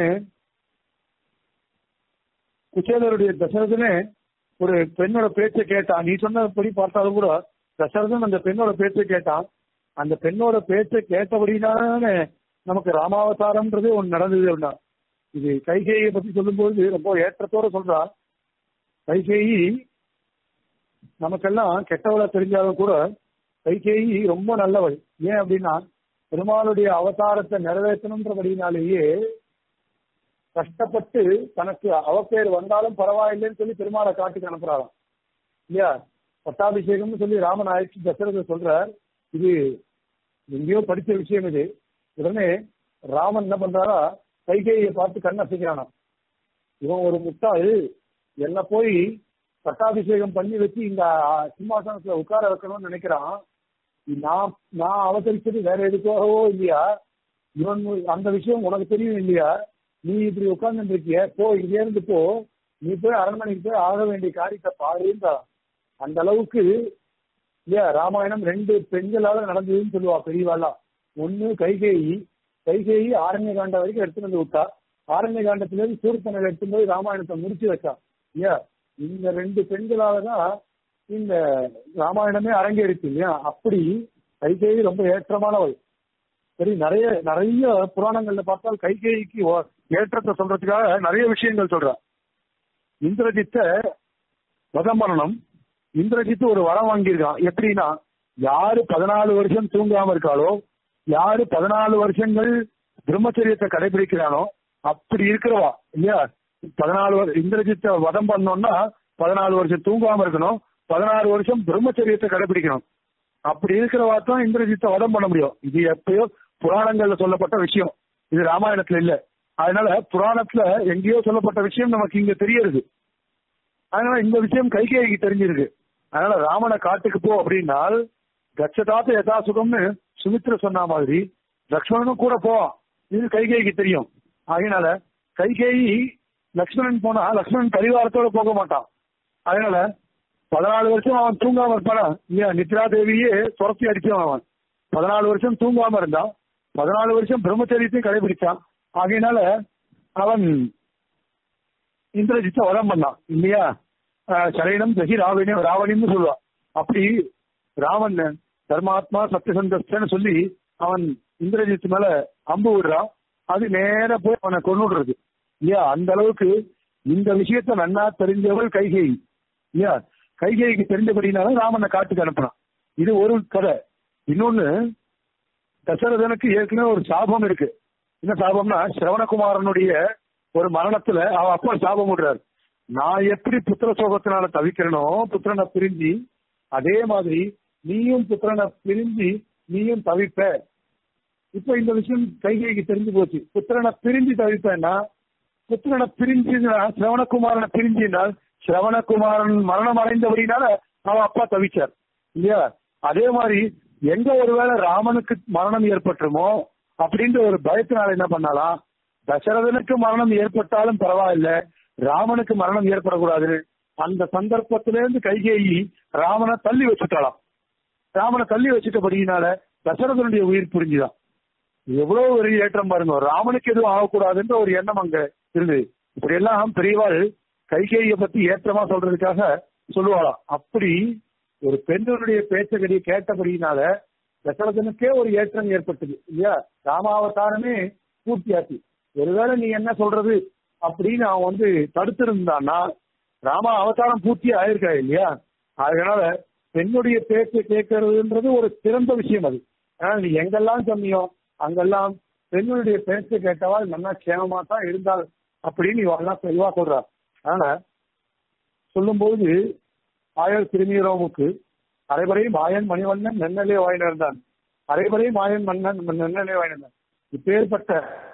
குச்சேலருடைய தசரதனே ஒரு பெண்ணோட பேச்சை கேட்டான் நீ சொன்னபடி பார்த்தாலும் கூட தசரதன் அந்த பெண்ணோட பேச்சை கேட்டான் அந்த பெண்ணோட பேச்சை கேட்டபடினாலே நமக்கு ராமாவதாரம்ன்றது ஒன்று நடந்தது அப்படின்னா இது கைகேயை பத்தி சொல்லும்போது ரொம்ப ஏற்றத்தோட சொல்றா கைகேயி நமக்கெல்லாம் கெட்டவளா தெரிஞ்சாலும் கூட கைகேயி ரொம்ப நல்லவள் ஏன் அப்படின்னா பெருமாளுடைய அவதாரத்தை நிறைவேற்றணுன்றபடினாலேயே கஷ்டப்பட்டு தனக்கு அவப்பேர் வந்தாலும் பரவாயில்லைன்னு சொல்லி பெருமாளை காட்டுக்கு அனுப்புறாராம் இல்லையா பட்டாபிஷேகம்னு சொல்லி ராமன் ஆயிடுச்சு தசரதர் சொல்றார் இது எங்கேயோ படிச்ச விஷயம் இது உடனே ராமன் என்ன பண்றாரா கைகையை பார்த்து கண்ணசைக்கிறானா இவன் ஒரு முட்டாள் என்ன போய் பட்டாபிஷேகம் பண்ணி வச்சு இந்த சிம்மாசனத்துல உட்கார வைக்கணும்னு நினைக்கிறான் நான் நான் அவதரிச்சது வேற எதுக்காகவோ இல்லையா இவன் அந்த விஷயம் உனக்கு தெரியும் இல்லையா நீ இப்படி உட்கார்ந்து இருக்கிய போ இங்க இருந்து போ நீ போய் அரண்மனைக்கு போய் ஆக வேண்டிய காரியத்தை பாருன்றா அந்த அளவுக்கு இல்லையா ராமாயணம் ரெண்டு பெண்களால நடந்ததுன்னு சொல்லுவா பெரியவாள்லாம் ஒண்ணு கைகேயி கைகேயி ஆரண்ய காண்டம் வரைக்கும் எடுத்துட்டு வந்து விட்டா ஆரண்ய காண்டத்துல இருந்து சூர்பனை எடுத்து போய் ராமாயணத்தை முடிச்சு வச்சா இல்லையா இந்த ரெண்டு பெண்களால தான் இந்த ராமாயணமே அரங்கேறிச்சு இல்லையா அப்படி கைகேயி ரொம்ப ஏற்றமானவள் சரி நிறைய நிறைய புராணங்கள்ல பார்த்தால் கைகேயிக்கு ஏற்றத்தை சொல்றதுக்காக நிறைய விஷயங்கள் சொல்றா இந்திரஜித்த வதம் பண்ணணும் இந்திரஜித் ஒரு வரம் வாங்கியிருக்கான் எப்படின்னா யாரு பதினாலு வருஷம் தூங்காம இருக்காளோ யாரு பதினாலு வருஷங்கள் பிரம்மச்சரியத்தை கடைபிடிக்கிறானோ அப்படி இருக்கிறவா இல்லையா பதினாலு இந்திரஜித்தை வதம் பண்ணோம்னா பதினாலு வருஷம் தூங்காம இருக்கணும் பதினாறு வருஷம் பிரம்மச்சரியத்தை கடைபிடிக்கணும் அப்படி இருக்கிறவா தான் இந்திரஜித்தை வதம் பண்ண முடியும் இது எப்பயோ புராணங்கள்ல சொல்லப்பட்ட விஷயம் இது ராமாயணத்துல இல்ல அதனால புராணத்துல எங்கேயோ சொல்லப்பட்ட விஷயம் நமக்கு இங்க தெரியறது அதனால இந்த விஷயம் கைகேயிக்கு தெரிஞ்சிருக்கு அதனால ராமனை காட்டுக்கு போ அப்படின்னால் கச்சதாத்த யதா சுகம்னு சுமித்ர சொன்ன மாதிரி லக்ஷ்மணனும் கூட போவான் இது கைகேயிக்கு தெரியும் அதனால கைகேயி லக்ஷ்மணன் போனா லக்ஷ்மணன் பரிவாரத்தோட போக மாட்டான் அதனால பதினாலு வருஷம் அவன் தூங்காம இருப்பானா இல்லையா நித்ரா தேவியே துரத்தி அடிச்சவன் அவன் பதினாலு வருஷம் தூங்காம இருந்தான் பதினாலு வருஷம் பிரம்மச்சரியத்தையும் கடைபிடிச்சான் ஆகையினால அவன் இந்திரஜித்தை வதம் பண்ணான் இல்லையா சரைனம் தகி ராவணியம் ராவணியம்னு சொல்லுவான் அப்படி ராவன் தர்மாத்மா சத்தியசந்தஸ்தன்னு சொல்லி அவன் இந்திரஜித் மேல அம்பு விடுறான் அது நேர போய் அவனை கொண்டுடுறது இல்லையா அந்த அளவுக்கு இந்த விஷயத்த நன்னா தெரிஞ்சவள் கைகேயி இல்லையா கைகேயிக்கு தெரிஞ்சபடினால ராமனை காட்டுக்கு அனுப்புனான் இது ஒரு கதை இன்னொன்னு தசரதனுக்கு ஏற்கனவே ஒரு சாபம் இருக்கு என்ன சாபம்னா சிரவணகுமாரனுடைய ஒரு மரணத்துல அவன் அப்பா சாபம் விடுறாரு நான் எப்படி புத்திர சோகத்தினால தவிக்கிறனோ புத்திரனை பிரிஞ்சு அதே மாதிரி நீயும் புத்திரனை பிரிஞ்சு நீயும் தவிப்ப இப்ப இந்த விஷயம் கைகைக்கு தெரிஞ்சு போச்சு புத்திரனை பிரிஞ்சு தவிப்பேன்னா புத்திரனை பிரிஞ்சுனா சிரவணகுமாரனை பிரிஞ்சினால் சிரவணகுமாரன் மரணம் அடைந்தபடினால அவன் அப்பா தவிச்சார் இல்லையா அதே மாதிரி எங்க ஒருவேளை ராமனுக்கு மரணம் ஏற்பட்டுருமோ அப்படின்ற ஒரு பயத்தினால என்ன பண்ணாலாம் தசரதனுக்கு மரணம் ஏற்பட்டாலும் பரவாயில்ல ராமனுக்கு மரணம் ஏற்படக்கூடாது அந்த சந்தர்ப்பத்திலிருந்து கைகேயி ராமனை தள்ளி வச்சுட்டாளாம் ராமனை தள்ளி வச்சுட்டபடியினால தசரதனுடைய உயிர் புரிஞ்சுதான் எவ்வளவு ஒரு ஏற்றம் பாருங்க ராமனுக்கு எதுவும் ஆகக்கூடாதுன்ற ஒரு எண்ணம் அங்க இருந்தது இப்படி எல்லாம் பெரியவாள் கைகேய பத்தி ஏற்றமா சொல்றதுக்காக சொல்லுவாளாம் அப்படி ஒரு பெண்களுடைய பேச்சகடியை கேட்டபடியினால தசரதனுக்கே ஒரு ஏற்றம் ஏற்பட்டது இல்லையா ராமாவதாரமே பூர்த்தியாச்சு ஒருவேளை நீ என்ன சொல்றது அப்படின்னு அவன் வந்து தடுத்திருந்தான்னா ராம அவதாரம் பூர்த்தி ஆயிருக்கா இல்லையா அதனால பெண்ணுடைய பேச்சை கேட்கறதுன்றது ஒரு சிறந்த விஷயம் அது ஆனா நீ எங்கெல்லாம் சொன்னியோ அங்கெல்லாம் பெண்ணுடைய பேச்சை கேட்டவாள் நல்லா கேமமா தான் இருந்தால் அப்படின்னு இவெல்லாம் தெளிவா சொல்றா அதனால சொல்லும்போது ஆயர் திருநீரோமுக்கு அரைவரை மாயன் மணிவண்ணன் நென்னலே வாயினிருந்தான் அரைவரை மாயன் மன்னன் நென்னலே வாயினிருந்தான் இப்பேற்பட்ட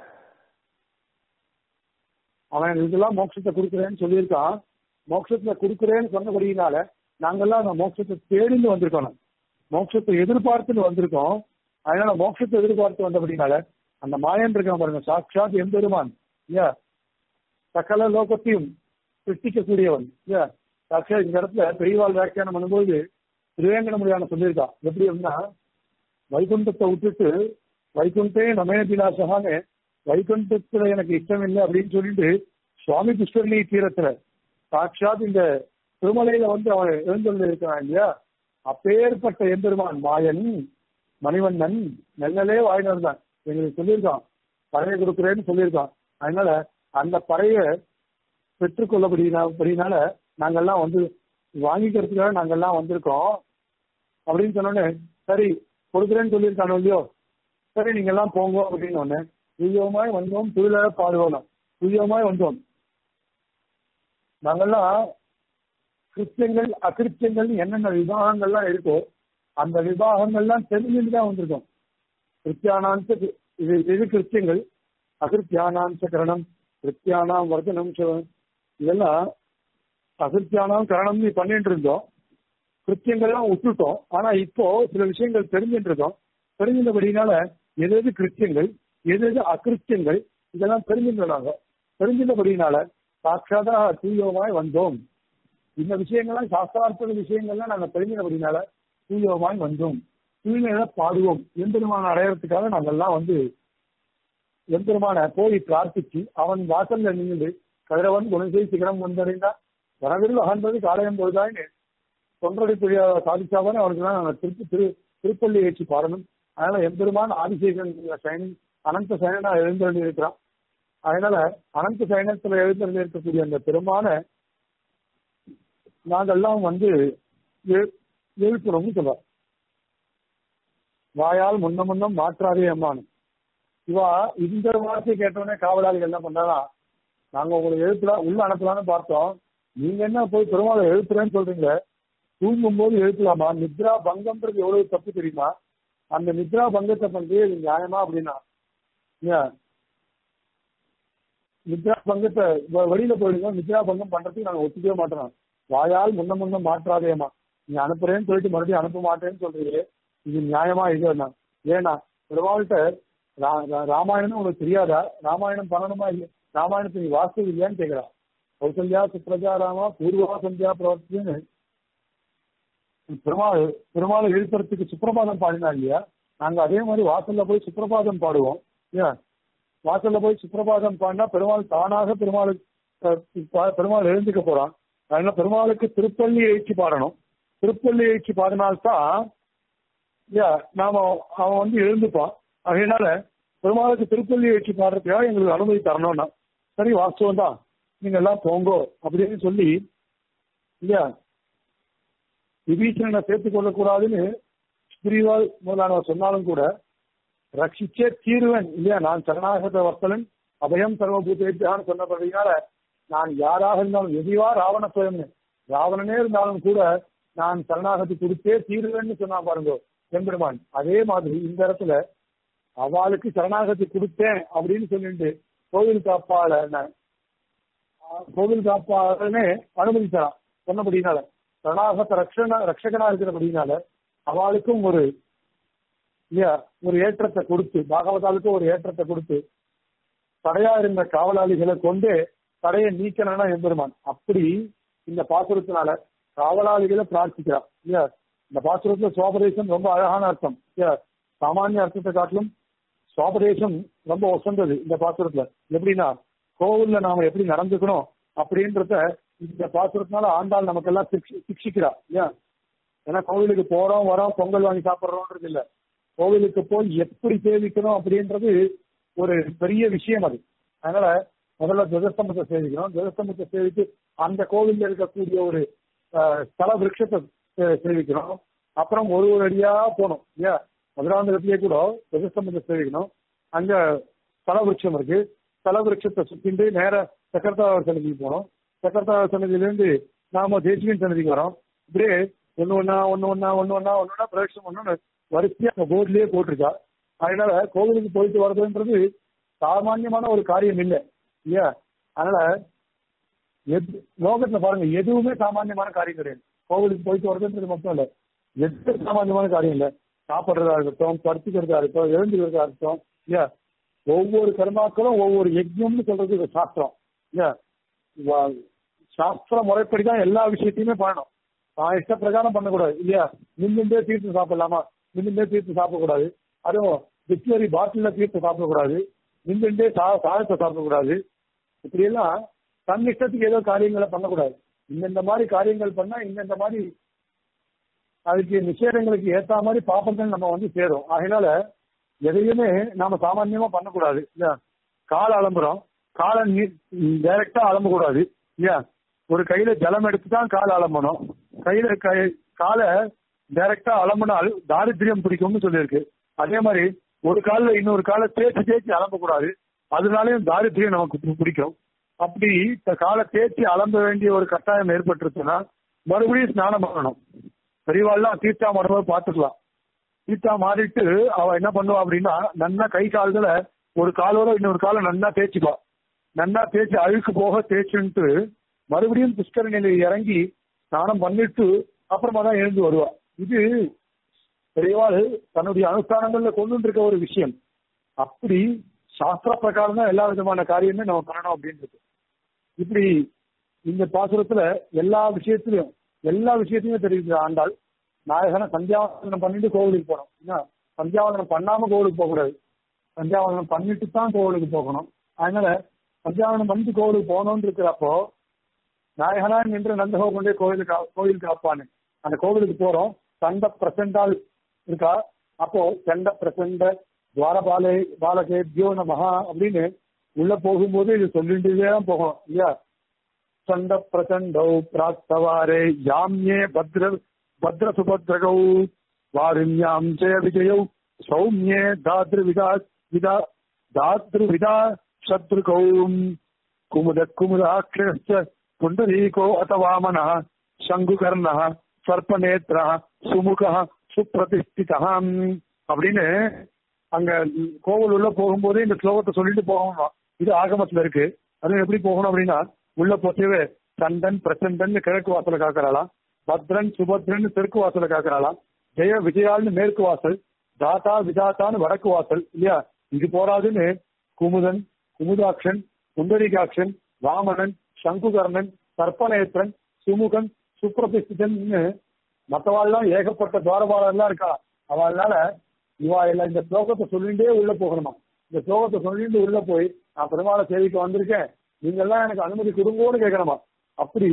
அவன் இதெல்லாம் மோட்சத்தை கொடுக்குறேன்னு சொல்லியிருக்கான் மோட்சத்தை கொடுக்குறேன்னு சொன்னபடியினால நாங்கெல்லாம் அந்த மோட்சத்தை தேடிந்து வந்திருக்கோம் நான். மோட்சத்தை எதிர்பார்த்துன்னு வந்திருக்கோம் அதனால மோட்சத்தை எதிர்பார்த்து வந்தபடினால அந்த மாயன் இருக்கான் பாருங்க சாட்சாத் எம்பெருமான் இல்லையா சகல லோகத்தையும் சிருஷ்டிக்கக்கூடியவன் இல்லையா சாட்சாத் இந்த இடத்துல பெரியவாள் வியாக்கியானம் பண்ணும்போது திருவேங்கடமுடியான சொல்லியிருக்கான் எப்படி அப்படின்னா வைகுண்டத்தை விட்டுட்டு வைகுண்டே நமேபிலாசகான்னு வைகுண்டத்துல எனக்கு இஷ்டம் இல்லை அப்படின்னு சொல்லிட்டு சுவாமி புஷ்கரணி தீரத்துல சாட்சாத் இந்த திருமலையில வந்து அவன் எழுந்தொள்ள இருக்கிறான் இல்லையா அப்பேற்பட்ட எம்பெருமான் மாயன் மணிவண்ணன் நெல்லலே வாயினர் தான் எங்களுக்கு சொல்லியிருக்கான் பறைய கொடுக்குறேன்னு சொல்லியிருக்கான் அதனால அந்த பறைய பெற்றுக்கொள்ளபடினால நாங்கெல்லாம் வந்து வாங்கிக்கிறதுக்காக நாங்கெல்லாம் வந்திருக்கோம் அப்படின்னு சொன்னோடனே சரி கொடுக்குறேன்னு சொல்லியிருக்கானோ இல்லையோ சரி நீங்க எல்லாம் போங்க அப்படின்னு ஒண்ணு துய்யமாய் வந்தோம் துயில பாடுவோம் துய்யமாய் வந்தோம் நாங்கெல்லாம் கிருத்தியங்கள் அகிருத்தியங்கள் என்னென்ன விபாகங்கள்லாம் இருக்கோ அந்த விபாகங்கள்லாம் தெரிஞ்சுட்டு தான் வந்திருக்கோம் கிருத்தியானாந்த இது இது கிருத்தியங்கள் அகிருத்தியானாந்த கரணம் கிருத்தியானாம் வர்த்தனம் ச- இதெல்லாம் அகிருத்தியானாம் கரணம் நீ பண்ணிட்டு இருந்தோம் கிருத்தியங்கள்லாம் விட்டுட்டோம் ஆனா இப்போ சில விஷயங்கள் தெரிஞ்சுட்டு இருக்கோம் தெரிஞ்சபடினால எது எது கிருத்தியங்கள் எது எது அகிருத்தியங்கள் இதெல்லாம் தெரிஞ்சுட்டாங்க தெரிஞ்சிட்டபடினால சாட்சாதா தூயோமாய் வந்தோம் இந்த விஷயங்கள்லாம் சாஸ்திரார்த்த விஷயங்கள்லாம் நாங்க தெரிஞ்சபடினால தூயோமாய் வந்தோம் தூய்மையில பாடுவோம் எம்பெருமான அடையறதுக்காக நாங்கெல்லாம் வந்து எம்பெருமான போய் பிரார்த்திச்சு அவன் வாசல்ல நின்று கதிரவன் குணசை சிகரம் வந்தடைந்தா வரவில் அகன்றது காலயம் பொழுதாயின்னு தொண்டரை பெரிய சாதிச்சாவன் அவனுக்கு தான் நாங்கள் திருப்பி திரு திருப்பள்ளி ஏற்றி பாடணும் அதனால எம்பெருமான் ஆதிசேகன் சயனன் அனந்த சயனா எழுந்தருளி இருக்கிறான் அதனால அனந்த சயனத்துல எழுந்தருளி இருக்கக்கூடிய அந்த பெருமான நாங்கெல்லாம் வந்து எழு- எழுப்புறோம்னு சொல்றார் வாயால் முன்ன முன்னம் மாற்றாதே அம்மானும் இவா இந்த வார்த்தையை கேட்டோடனே காவலாளிகள் என்ன பண்ணாரா நாங்க உங்களை எழுப்பலாம் உள்ள அனுப்பலாம்னு பார்த்தோம் நீங்க என்ன போய் பெருமாளை எழுப்புறேன்னு சொல்றீங்க தூங்கும் போது எழுப்பலாமா நித்ரா பங்கம்ன்றது எவ்வளவு தப்பு தெரியுமா அந்த நித்ரா பங்கத்தை பண்றது இது நியாயமா அப்படின்னா ஏன்? நித்ரா பங்கத்தை வ- வெளியில போயிடுங்க நித்ரா பங்கம் பண்றதுக்கு நாங்க ஒத்துக்கவே மாட்டோம் வாயால் முன்ன முன்ன மாற்றாதேமா நீ அனுப்புறேன்னு சொல்லிட்டு மறுபடியும் அனுப்ப மாட்டேன்னு சொல்றீங்க இது நியாயமா இது என்ன ஏன்னா பெருமாள்கிட்ட ரா- ரா- ராமாயணம் உனக்கு தெரியாதா ராமாயணம் பண்ணணுமா இல்லையா ராமாயணத்தை நீ வாஸ்து இல்லையான்னு கேட்கிறா கௌசல்யா சுப்ரஜா ராமா பூர்வா சந்தியா பிரவர்த்தின்னு பெருமாள் பெருமாளை எழுப்புறதுக்கு சுப்பிரபாதம் பாடினா இல்லையா நாங்க அதே மாதிரி வாசல்ல போய் சுப்பிரபாதம் பாடுவோம் ஏன் வாசல்ல போய் சுப்பிரபாதம் பாடினா பெருமாள் தானாக பெருமாளுக்கு அஹ், ப- பெருமாள் எழுந்துக்க போறான் அதனால பெருமாளுக்கு திருப்பள்ளி எழுச்சி பாடணும் திருப்பள்ளி எழுச்சி பாடினால்தான் யா நாம அவன் வந்து எழுந்துப்பான் அதனால பெருமாளுக்கு திருப்பள்ளி எழுச்சி பாடுறதுக்காக எங்களுக்கு அனுமதி தரணும்னா சரி வாஸ்தவம் தான் நீங்க எல்லாம் போங்கோ அப்படின்னு சொல்லி இல்லையா விபீஷணனை சேர்த்துக் கொள்ளக்கூடாதுன்னு ஸ்ரீவால் முதலானவர் சொன்னாலும் கூட ரட்சிச்சே தீருவன் இல்லையா நான் சரணாகத வர்த்தலன் அபயம் சர்வபூதேபியான்னு சொன்னபடினால நான் யாராக இருந்தாலும் எதிவா ராவண சுயம்னு ராவணனே இருந்தாலும் கூட நான் சரணாகதி கொடுத்தே தீருவேன்னு சொன்னா பாருங்க எம்பெருமான் அதே மாதிரி இந்த இடத்துல அவளுக்கு சரணாகதி கொடுத்தேன் அப்படின்னு சொல்லிட்டு கோவில் காப்பாள கோவில் காப்பாளனே அனுமதிச்சான் சொன்னபடினால சரணாகத ரக்ஷண ரட்சகனா இருக்கிறபடினால அவளுக்கும் ஒரு இல்லையா ஒரு ஏற்றத்தை கொடுத்து பாகவதாளுக்கும் ஒரு ஏற்றத்தை கொடுத்து தடையா இருந்த காவலாளிகளை கொண்டு தடையை நீக்கணும்னா எம்பெருமான் அப்படி இந்த பாசுரத்தினால காவலாளிகளை பிரார்த்திக்கிறார் இல்லையா இந்த பாசுரத்துல சுவாபதேசம் ரொம்ப அழகான அர்த்தம் இல்லையா சாமானிய அர்த்தத்தை காட்டிலும் சுவாபதேசம் ரொம்ப ஒசந்தது இந்த பாசுரத்துல எப்படின்னா கோவில்ல நாம எப்படி நடந்துக்கணும் அப்படின்றத இந்த பாசுரத்தினால ஆண்டாள் நமக்கெல்லாம் சிக்ஷி- சிக்ஷிக்கிறா இல்லையா ஏன்னா கோவிலுக்கு போறோம் வரோம் பொங்கல் வாங்கி சாப்பிடுறோம்ன்றது இல்ல கோவிலுக்கு போய் எப்படி சேவிக்கணும் அப்படின்றது ஒரு பெரிய விஷயம் அது அதனால முதல்ல துவஜஸ்தம்பத்தை சேவிக்கணும் துவஜஸ்தம்பத்தை சேவித்து அந்த கோவில்ல இருக்கக்கூடிய ஒரு அஹ், ஸ்தல விருட்சத்தை சே- சேவிக்கணும் அப்புறம் ஒரு ஒரு அடியா போகணும் இல்லையா மதுராந்தகத்திலேயே கூட துவஜஸ்தம்பத்தை சேவிக்கணும் அங்க ஸ்தல விருட்சம் இருக்கு ஸ்தல விருட்சத்தை சுத்திட்டு நேர சக்கரத்தாவர் சன்னதிக்கு போனோம் சக்கரத்தாவர் சன்னதியிலேருந்து நாம தேசிகன் சன்னதிக்கு வரோம் இப்படியே ஒண்ணு ஒண்ணா ஒண்ணு ஒண்ணா ஒண்ணு ஒண்ணா ஒண்ணு ஒண்ணா பிரவேசம் ஒண்ணு வரிசையா அந்த போர்ட்லயே போட்டிருக்கா அதனால கோவிலுக்கு போயிட்டு வர்றதுன்றது சாமானியமான ஒரு காரியம் இல்லை இல்லையா அதனால எது லோகத்துல பாருங்க எதுவுமே சாமானியமான காரியம் கிடையாது கோவிலுக்கு போயிட்டு வர்றதுன்றது மட்டும் இல்ல எது சாமானியமான காரியம் இல்ல சாப்பிடுறதா இருக்கட்டும் படுத்துக்கிறதா இருக்கட்டும் எழுந்துக்கிறதா இருக்கட்டும் இல்லையா ஒவ்வொரு கர்மாக்களும் ஒவ்வொரு யஜ்யம்னு சொல்றது இது சாஸ்திரம் இல்லையா வா- சாஸ்திர முறைப்படி தான் எல்லா விஷயத்தையுமே பண்ணணும் நான் இஷ்ட பிரகாரம் பண்ணக்கூடாது இல்லையா நின்றுட்டே தீர்த்து சாப்பிடலாமா நின்றுட்டே தீர்த்து சாப்பிடக்கூடாது அதுவும் டிக்ஷனரி பாட்டில்ல தீர்த்து சாப்பிடக்கூடாது நின்றுட்டே சா சாதத்தை சாப்பிடக்கூடாது இப்படி எல்லாம் தன் இஷ்டத்துக்கு ஏதோ காரியங்களை பண்ணக்கூடாது இந்தந்த மாதிரி காரியங்கள் பண்ணா இந்தந்த மாதிரி அதுக்கு நிஷேதங்களுக்கு ஏத்த மாதிரி பாப்பங்கள் நம்ம வந்து சேரும் அதனால எதையுமே நாம சாமான்யமா பண்ணக்கூடாது இல்லையா கால் அலம்புறோம் காலை டைரக்டா அலம்பக்கூடாது இல்லையா ஒரு கையில ஜலம் எடுத்து தான் கால் அலம்பணும் கையில கை காலை டைரக்டா அலம்பினால் தாரித்திரியம் பிடிக்கும்னு சொல்லியிருக்கு அதே மாதிரி ஒரு கால்ல இன்னொரு காலை தேய்ச்சி தேய்ச்சி அலம்பக்கூடாது அதனாலயும் தாரித்திரியம் நமக்கு பி- பிடிக்கும் அப்படி இந்த காலை தேய்ச்சி அலம்ப வேண்டிய ஒரு கட்டாயம் ஏற்பட்டுருச்சுன்னா மறுபடியும் ஸ்நானம் பண்ணணும் பெரியவாள்லாம் தீர்த்தா மறுபடியும் பார்த்துக்கலாம் தீர்த்தா மாறிட்டு அவ என்ன பண்ணுவா அப்படின்னா நன்னா கை கால்களை ஒரு காலோட இன்னொரு காலை நன்னா தேய்ச்சிப்பா நன்னா தேய்ச்சி அழுக்கு போக தேய்ச்சுன்ட்டு மறுபடியும் புஷ்கரணியில இறங்கி ஸ்நானம் பண்ணிட்டு அப்புறமா தான் எழுந்து வருவா இது பெரியவாள் தன்னுடைய அனுஷ்டானங்கள்ல கொண்டு இருக்க ஒரு விஷயம் அப்படி சாஸ்திர பிரகாரம் தான் எல்லா விதமான காரியமே நம்ம பண்ணணும் அப்படின்றது இப்படி இந்த பாசுரத்துல எல்லா விஷயத்திலையும் எல்லா விஷயத்தையுமே தெரிவிக்கிற ஆண்டாள் நாயகனை சந்தியாவதனம் பண்ணிட்டு கோவிலுக்கு போகணும் என்ன சந்தியாவதனம் பண்ணாம கோவிலுக்கு போகக்கூடாது சந்தியாவதனம் பண்ணிட்டு தான் கோவிலுக்கு போகணும் அதனால சந்தியாவதனம் பண்ணிட்டு கோவிலுக்கு போகணும்னு இருக்கிறப்போ நாயகனா நின்று நந்தகோ கொண்டே கோவிலுக்கு கோவில் காப்பானு அந்த கோவிலுக்கு போறோம் சண்ட பிரசண்டால் இருக்கா அப்போ சண்ட பிரசண்ட துவாரபாலே பாலகேபியோ நமஹா அப்படின்னு உள்ள போகும்போது இது சொல்லிட்டே தான் போகணும் இல்லையா சண்ட பிரச்சண்டௌ பிராத்தவாரே யாம்யே பத்ர பத்ர சுபத்ரகௌ வாருண்யாம் ஜெய விஜயௌ சௌமியே தாத்ரு விதா விதா தாத்ரு விதா சத்ருகௌம் குமுத குமுதாட்ச புண்டரீகோ அத வாமனः சங்குகர்ணः சர்ப்பநேத்திரः சுமுகः சுப்பிரதிஷ்டிதः அப்படின்னு அங்க கோவில் உள்ள போகும்போதே இந்த ஸ்லோகத்தை சொல்லிட்டு போகணும் இது ஆகமத்துல இருக்கு அது எப்படி போகணும் அப்படின்னா உள்ள போச்சவே சண்டன் பிரச்சண்டன் கிழக்கு வாசல காக்கறாளாம் பத்ரன் சுபத்ரன் தெற்கு வாசல காக்கறாளாம் ஜெய விஜயால்னு மேற்கு வாசல் தாத்தா விதாத்தான்னு வடக்கு வாசல் இல்லையா இது போராதுன்னு குமுதன் குமுதாக்ஷன் குண்டரிகாக்ஷன் வாமனன் சங்குகர்ணன் சர்ப்பநேத்திரன் சுமுகன் சுப்பிரதிஷ்டிதன் மற்றவாள்லாம் ஏகப்பட்ட துவாரபாலர்லாம் இருக்கா அவளால இவா எல்லாம் இந்த ஸ்லோகத்தை சொல்லிட்டே உள்ள போகணுமா இந்த ஸ்லோகத்தை சொல்லிட்டு உள்ள போய் நான் பெருமாளை சேவிக்க வந்திருக்கேன் நீங்க எல்லாம் எனக்கு அனுமதி கொடுங்கோன்னு கேட்கணுமா அப்படி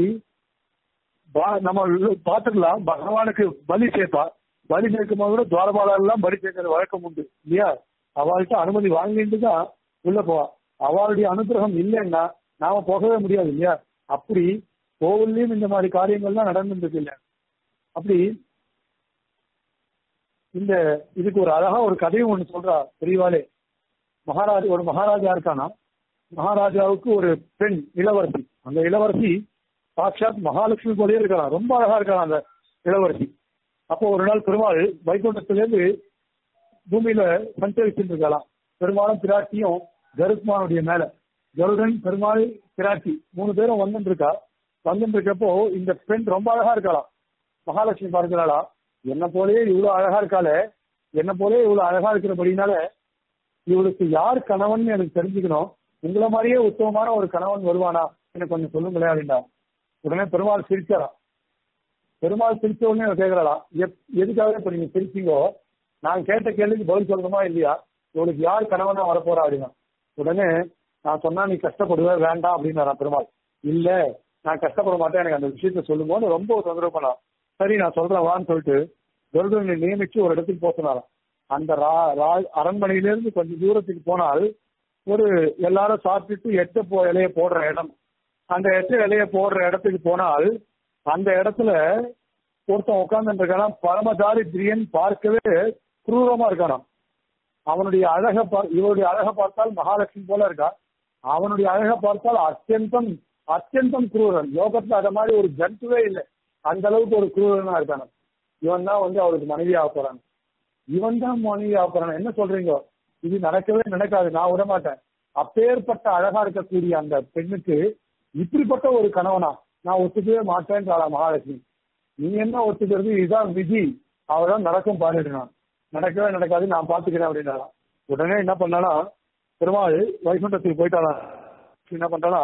பா- நம்ம பாத்துக்கலாம் பகவானுக்கு பலி சேர்ப்பா பலி சேர்க்கும் போது கூட துவாரபாலர் எல்லாம் பலி சேர்க்கிற வழக்கம் உண்டு இல்லையா அவள்கிட்ட அனுமதி வாங்கிட்டு தான் உள்ள போவா அவளுடைய அனுகிரகம் இல்லைன்னா நாம போகவே முடியாது இல்லையா அப்படி கோவில்லையும் இந்த மாதிரி காரியங்கள்லாம் நடந்துட்டு இருக்கு இல்ல அப்படி இந்த இதுக்கு ஒரு அழகா ஒரு கதையும் ஒண்ணு சொல்றா பெரியவாளே மகாராஜா ஒரு மகாராஜா இருக்கானா மகாராஜாவுக்கு ஒரு பெண் இளவரசி அந்த இளவரசி சாட்சாத் மகாலட்சுமி போலயே இருக்கலாம் ரொம்ப அழகா இருக்கலாம் அந்த இளவரசி அப்போ ஒரு நாள் பெருமாள் வைகுண்டத்திலிருந்து பூமியில சஞ்சரிச்சுட்டு இருக்கலாம் பெருமாளும் பிராட்டியும் கருத்மானுடைய மேல கருடன் பெருமாள் பிராட்டி மூணு பேரும் வந்துட்டு இருக்கா வந்துட்டு இருக்கப்போ இந்த பெண் ரொம்ப அழகா இருக்கலாம் மகாலட்சுமி பார்க்கிறாளா என்ன போலயே இவ்வளவு அழகா இருக்காளே என்ன போலயே இவ்வளவு அழகா இருக்கிறபடினால இவளுக்கு யார் கணவன் எனக்கு தெரிஞ்சுக்கணும் உங்களை மாதிரியே உத்தமமான ஒரு கணவன் வருவானா எனக்கு கொஞ்சம் சொல்லுங்களேன் அப்படின்னா உடனே பெருமாள் சிரிச்சாராம் பெருமாள் சிரிச்ச உடனே கேட்கலாம் எதுக்காக இப்ப நீங்க சிரிச்சீங்கோ நான் கேட்ட கேள்விக்கு பதில் சொல்லணுமா இல்லையா இவளுக்கு யார் கணவனா வரப்போறா அப்படின்னா உடனே நான் சொன்னா நீ கஷ்டப்படுவே வேண்டாம் அப்படின்னு பெருமாள் இல்ல நான் கஷ்டப்பட மாட்டேன் எனக்கு அந்த விஷயத்த சொல்லுங்கன்னு ரொம்ப தொந்தரவு பண்ணலாம் சரி நான் சொல்றேன் வான்னு சொல்லிட்டு கருடனை நியமிச்சு ஒரு இடத்துக்கு போத்தினாராம் அந்த அரண்மனையிலிருந்து கொஞ்சம் தூரத்துக்கு போனால் ஒரு எல்லாரும் சாப்பிட்டுட்டு எட்ட போ இலைய போடுற இடம் அந்த எட்ட இலைய போடுற இடத்துக்கு போனால் அந்த இடத்துல ஒருத்தன் உட்கார்ந்து இருக்கான் பரமதாரித்ரியன் பார்க்கவே குரூரமா இருக்கானாம் அவனுடைய அழக இவருடைய அழக பார்த்தால் மகாலட்சுமி போல இருக்கா அவனுடைய அழக பார்த்தால் அத்தியந்தம் அத்தியந்தம் குரூரன் யோகத்துல அத மாதிரி ஒரு ஜந்துவே இல்லை அந்த அளவுக்கு ஒரு குரூரனா இருக்கான இவன் தான் வந்து அவளுக்கு மனைவி ஆக போறான் இவன் தான் மனைவி ஆக போறான் என்ன சொல்றீங்க இது நடக்கவே நடக்காது நான் விட மாட்டேன் அப்பேற்பட்ட அழகா இருக்கக்கூடிய அந்த பெண்ணுக்கு இப்படிப்பட்ட ஒரு கணவனா நான் ஒத்துக்கவே மாட்டேன்றாளா மகாலட்சுமி நீ என்ன ஒத்துக்கிறது இதுதான் விதி அவதான் நடக்கும் பாருட்டு நான் நடக்கவே நடக்காது நான் பாத்துக்கிறேன் அப்படின்னா உடனே என்ன பண்ணானா பெருமாள் வைகுண்டத்துக்கு போயிட்டானா என்ன பண்றானா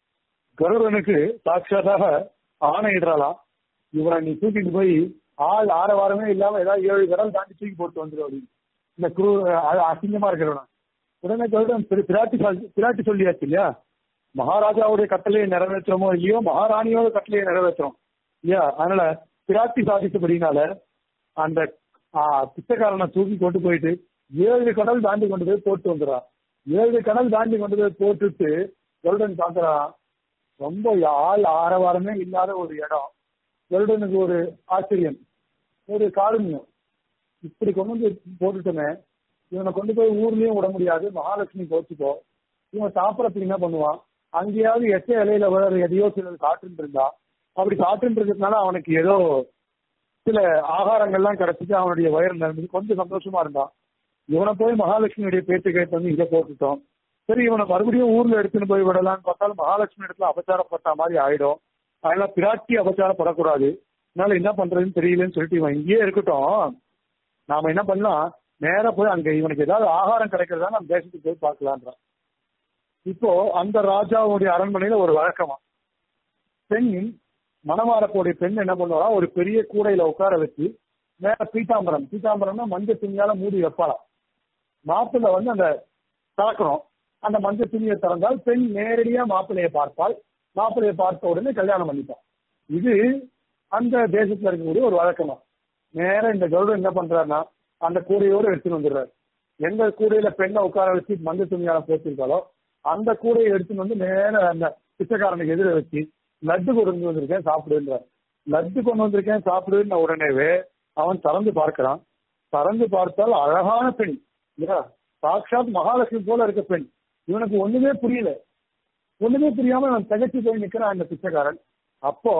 கருடனுக்கு சாட்சாத்தாக ஆணையிடுறாளாம் இவனை நீ தூக்கிட்டு போய் ஆள் ஆரவாரமே இல்லாம ஏதாவது ஏழு கடல் தாண்டி தூக்கி போட்டு வந்துடும் அப்படின்னு இந்த குரு அசிங்கமா இருக்கிறவனா உடனே கருடன் பிராட்டி பிராட்டி சொல்லியாச்சு இல்லையா மகாராஜாவுடைய கட்டளையை நிறைவேற்றுறோமோ இல்லையோ மகாராணியோட கட்டளையை நிறைவேற்றுறோம் இல்லையா அதனால பிராட்டி சாதித்தபடினால அந்த பிச்சைக்காரனை தூக்கி கொண்டு போயிட்டு ஏழு கடல் தாண்டி கொண்டு போய் போட்டு வந்துடுறான் ஏழு கடல் தாண்டி கொண்டு போய் போட்டுட்டு கருடன் பாக்குறான் ரொம்ப ஆள் ஆரவாரமே இல்லாத ஒரு இடம் கருடனுக்கு ஒரு ஆச்சரியம் ஒரு காருண்யம் இப்படி கொண்டு வந்து போட்டுட்டோமே இவனை கொண்டு போய் ஊர்லயும் விட முடியாது மகாலட்சுமி கோச்சுக்கோ இவன் சாப்பிடறதுக்கு என்ன பண்ணுவான் அங்கேயாவது எச்ச இலையில விழற எதையோ சிலர் காட்டுன்னு இருந்தா அப்படி காட்டுன்னு இருக்கிறதுனால அவனுக்கு ஏதோ சில ஆகாரங்கள்லாம் கிடைச்சிட்டு அவனுடைய வயிறு நிரம்பி கொஞ்சம் சந்தோஷமா இருந்தான் இவனை போய் மகாலட்சுமியுடைய பேச்சு கேட்டு வந்து இங்க போட்டுட்டோம் சரி இவனை மறுபடியும் ஊர்ல எடுத்துன்னு போய் விடலாம்னு பார்த்தாலும் மகாலட்சுமி இடத்துல அபச்சாரப்பட்ட மாதிரி ஆயிடும் அதனால பிராட்டி அபச்சாரப்படக்கூடாது அதனால என்ன பண்றதுன்னு தெரியலன்னு சொல்லிட்டு இவன் இங்கேயே இருக்கட்டும் நாம என்ன பண்ணலாம் நேர போய் அங்க இவனுக்கு ஏதாவது ஆகாரம் கிடைக்கிறதா நம்ம தேசத்துக்கு போய் பார்க்கலான்றான் இப்போ அந்த ராஜாவுடைய அரண்மனையில ஒரு வழக்கமா பெண் மணமாறக்கூடிய பெண் என்ன பண்ணுவா ஒரு பெரிய கூடையில உட்கார வச்சு மேல பீதாம்பரம் பீதாம்பரம்னா மஞ்சள் துணியால மூடி வைப்பாளாம் மாப்பிள்ள வந்து அந்த திறக்கணும் அந்த மஞ்சள் துணியை திறந்தால் பெண் நேரடியா மாப்பிள்ளையை பார்ப்பாள் மாப்பிள்ளையை பார்த்த உடனே கல்யாணம் பண்ணிப்பான் இது அந்த தேசத்துல இருக்கக்கூடிய ஒரு வழக்கமா நேர இந்த கருடன் என்ன பண்றாருன்னா அந்த கூடையோடு எடுத்துட்டு வந்துடுறாரு எந்த கூடையில பெண்ணை உட்கார வச்சு மஞ்சள் துணியால போத்திருக்காளோ அந்த கூடையை எடுத்துட்டு வந்து நேர அந்த பிச்சைக்காரனுக்கு எதிர வச்சு லட்டு கொண்டு வந்திருக்கேன் சாப்பிடுன்றார் லட்டு கொண்டு வந்திருக்கேன் சாப்பிடுன்னு உடனேவே அவன் திறந்து பார்க்கிறான் திறந்து பார்த்தால் அழகான பெண் இல்லையா சாட்சாத் மகாலட்சுமி போல இருக்க பெண் இவனுக்கு ஒண்ணுமே புரியல ஒண்ணுமே புரியாம அவன் தகச்சு போய் நிக்கிறான் அந்த பிச்சைக்காரன் அப்போ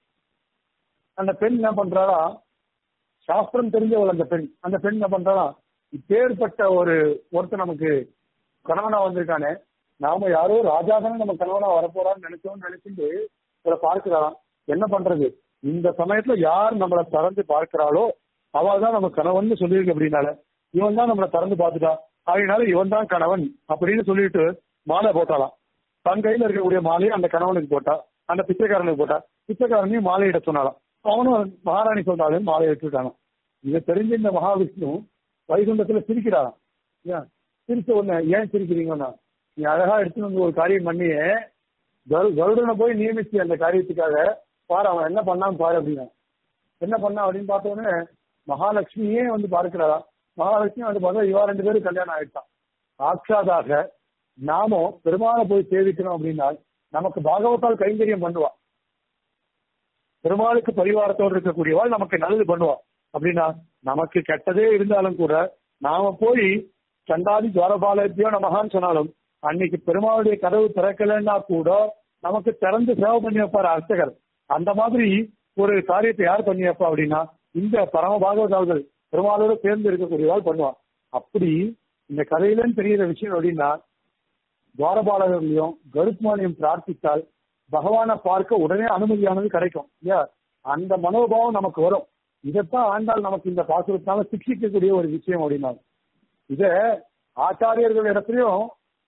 அந்த பெண் என்ன பண்றாளா சாஸ்திரம் தெரிஞ்சவள் அந்த பெண் அந்த பெண் என்ன பண்றாளா இப்பேற்பட்ட ஒரு ஒருத்தர் நமக்கு கணவனா வந்திருக்கானே நாம யாரோ ராஜாதானே நம்ம கணவனா வரப்போறான்னு நினைச்சோம்னு நினைச்சுட்டு இவரை பார்க்கிறாளாம் என்ன பண்றது இந்த சமயத்துல யார் நம்மளை திறந்து பார்க்கிறாளோ அவள் தான் நம்ம கணவன் சொல்லியிருக்கு அப்படின்னால இவன் தான் நம்மளை திறந்து பார்த்துட்டா அதனால இவன் தான் கணவன் அப்படின்னு சொல்லிட்டு மாலை போட்டாலாம் தன் கையில இருக்கக்கூடிய மாலையை அந்த கணவனுக்கு போட்டா அந்த பிச்சைக்காரனுக்கு போட்டா பிச்சைக்காரனையும் மாலையிட சொன்னாலாம் அவனும் மகாராணி சொன்னாலும் மாலையை எடுத்துட்டானான் இதை தெரிஞ்ச இந்த மகாவிஷ்ணு வைகுண்டத்துல சிரிக்கிறாராம் ஏன் சிரிச்ச உடனே ஏன் சிரிக்கிறீங்கன்னா நீ அழகா எடுத்துன்னு வந்து ஒரு காரியம் பண்ணியே கருடனை போய் நியமிச்சு அந்த காரியத்துக்காக பாரு அவன் என்ன பண்ணான்னு பாரு அப்படின்னா என்ன பண்ணா அப்படின்னு பார்த்த உடனே மகாலட்சுமியே வந்து பார்க்கிறாரா மகாலட்சுமி வந்து பார்த்தா இவா ரெண்டு பேரும் கல்யாணம் ஆயிட்டான் சாட்சாதாக நாமும் பெருமாளை போய் சேவிக்கணும் அப்படின்னா நமக்கு பாகவத்தால் கைங்கரியம் பண்ணுவா பெருமாளுக்கு பரிவாரத்தோடு இருக்கக்கூடியவாள் நமக்கு நல்லது பண்ணுவா அப்படின்னா நமக்கு கெட்டதே இருந்தாலும் கூட நாம போய் சண்டாதி துவாரபாலத்தியோ நமகான்னு சொன்னாலும் அன்னைக்கு பெருமாளுடைய கதவு திறக்கலைன்னா கூட நமக்கு திறந்து சேவை பண்ணி வைப்பார் அர்ச்சகர் அந்த மாதிரி ஒரு காரியத்தை யார் பண்ணி வைப்பா அப்படின்னா இந்த பரம பாகவதாள்கள் பெருமாளோட சேர்ந்து இருக்கக்கூடியவாள் பண்ணுவான் அப்படி இந்த கதையிலன்னு தெரியிற விஷயம் அப்படின்னா துவாரபாலகர்களையும் கருத்மானியம் பிரார்த்தித்தால் பகவானை பார்க்க உடனே அனுமதியானது கிடைக்கும் இல்லையா அந்த மனோபாவம் நமக்கு வரும் இதைத்தான் ஆண்டால் நமக்கு இந்த பாசுரத்தினால சிக்ஷிக்கக்கூடிய ஒரு விஷயம் அப்படின்னா இத ஆச்சாரியர்கள் இடத்துலயும்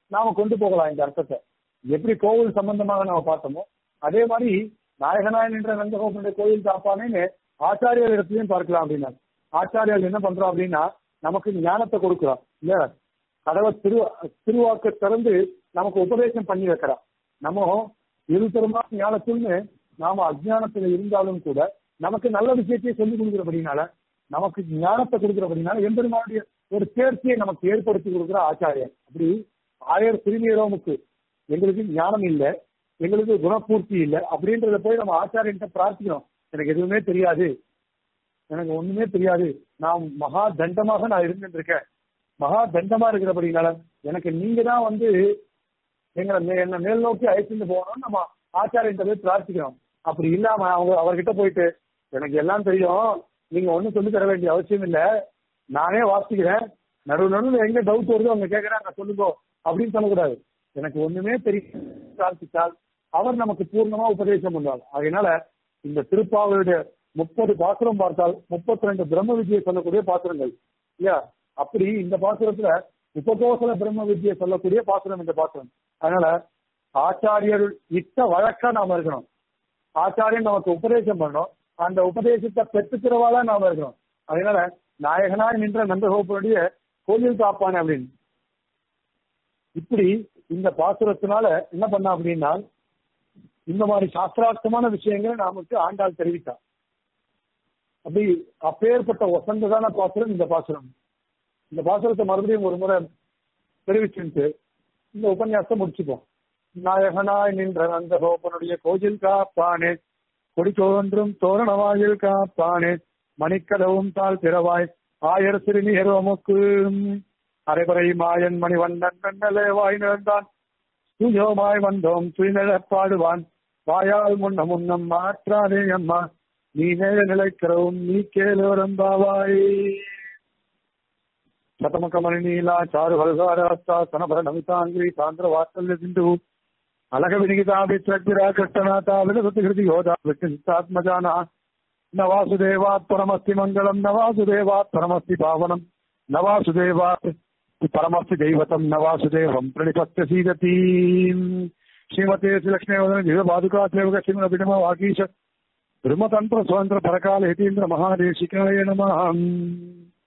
நாம கொண்டு போகலாம் இந்த அர்த்தத்தை எப்படி கோவில் சம்பந்தமாக நாம பார்த்தோமோ அதே மாதிரி நாயகனாயன் என்ற நந்தகோபனுடைய கோயில் காப்பானேன்னு ஆச்சாரியர் இடத்துலயும் பார்க்கலாம் அப்படின்னா ஆச்சாரியர் என்ன பண்றோம் அப்படின்னா நமக்கு ஞானத்தை கொடுக்குறோம் இல்ல கதவை திரு திருவாக்க திறந்து நமக்கு உபதேசம் பண்ணி வைக்கிறான் நம்ம இருதரமா ஞானத்துன்னு நாம அஜ்ஞானத்துல இருந்தாலும் கூட நமக்கு நல்ல விஷயத்தையே சொல்லிக் கொடுக்கிறபடினால நமக்கு ஞானத்தை கொடுக்கிறபடினால எம்பெருமானுடைய ஒரு தேர்ச்சியை நமக்கு ஏற்படுத்தி கொடுக்குற ஆச்சாரியர் அப்படி ஆயர் திருநீரோமுக்கு எங்களுக்கு ஞானம் இல்லை எங்களுக்கு குணபூர்த்தி இல்லை அப்படின்றத போய் நம்ம ஆச்சாரியன்ட்ட பிரார்த்திக்கிறோம் எனக்கு எதுவுமே தெரியாது எனக்கு ஒண்ணுமே தெரியாது நான் மகா தண்டமாக நான் இருந்துட்டு இருக்கேன் மகா தண்டமா இருக்கிறபடினால எனக்கு நீங்க தான் வந்து எங்களை மே- என்ன மேல் நோக்கி அழைச்சிட்டு போகணும்னு நம்ம ஆச்சாரியன்ட்ட போய் பிரார்த்திக்கிறோம் அப்படி இல்லாம அவங்க அவர்கிட்ட போயிட்டு எனக்கு எல்லாம் தெரியும் நீங்க ஒண்ணும் சொல்லி தர வேண்டிய அவசியம் இல்ல நானே வாசிக்கிறேன் நடுவு நடுவில் எங்க டவுட் வருதோ அவங்க கேட்கறாங்க சொல்லுங்க அப்படின்னு சொல்லக்கூடாது எனக்கு ஒண்ணுமே தெரியும் பிரார்த்தித்தால் அவர் நமக்கு பூர்ணமா உபதேசம் பண்ணுவார் அதனால இந்த திருப்பாவையுடைய முப்பது பாசுரம் பார்த்தால் முப்பத்தி ரெண்டு பிரம்ம வித்தியை சொல்லக்கூடிய பாசுரங்கள் இல்லையா அப்படி இந்த பாசுரத்துல உபகோசல பிரம்ம வித்தியை சொல்லக்கூடிய பாசுரம் இந்த பாசுரம் அதனால ஆச்சாரியர் இட்ட வழக்கா நாம இருக்கணும் ஆச்சாரியன் நமக்கு உபதேசம் பண்ணணும் அந்த உபதேசத்தை பெற்றுக்கிறவாளா நாம இருக்கணும் அதனால நாயகனாய் நின்ற நந்தகோபனுடைய கோயில் காப்பானே அப்படின்னு இப்படி இந்த பாசுரத்தினால என்ன பண்ண அப்படின்னா இந்த மாதிரி சாஸ்திரார்த்தமான விஷயங்களை நமக்கு ஆண்டாள் தெரிவித்தார் அப்படி அப்பேற்பட்ட வசந்ததான பாசுரம் இந்த பாசுரம் இந்த பாசுரத்தை மறுபடியும் ஒரு முறை தெரிவிச்சுட்டு இந்த உபன்யாசத்தை முடிச்சுப்போம் நாயகனாய் நின்ற அந்த கோபனுடைய கோயில் காப்பானே கொடி தோன்றும் தோரணவாயில் காப்பானே மணிக்கதவும் தாழ் திறவாய் ஆயர் சிறுநீரோமுக்கு அரைபறை மாயன் மணிவண்ணன் கண்ணலே வாய் நேர்ந்தான் தூயோமாய் வந்தோம் துயிலப்பாடுவான் வாயால் முன்ன முன்னம் மாற்றாதே அம்மா நீ நேர நிலைக்கிறவும் நீ கேளோரம்பாவாய் శతమకమణి నీలా చారు హల్గారాస్తా సనభర నమితాంగ్రి సాంద్ర వాత్సల్య సింధు అలగ వినిగితాభిత్రగ్విరాకృష్టనాథ వినసతి హృది యోధా విష్ణుత్మజాన న వాసుదేవాత్ పరమస్తి మంగళం న వాసుదేవాత్ పరమస్తి పావనం న వాసుదేవాత్ పరమస్తి దైవతం న వాసుదేవం ప్రణిపత్య సీదతి శ్రీమతే శ్రీలక్ష్మీవదన దివ బాదుకా సేవక శ్రీమన విడమ వాగీశ బ్రహ్మతంత్ర స్వతంత్ర పరకాల యతీంద్ర మహాదేశికాయ నమ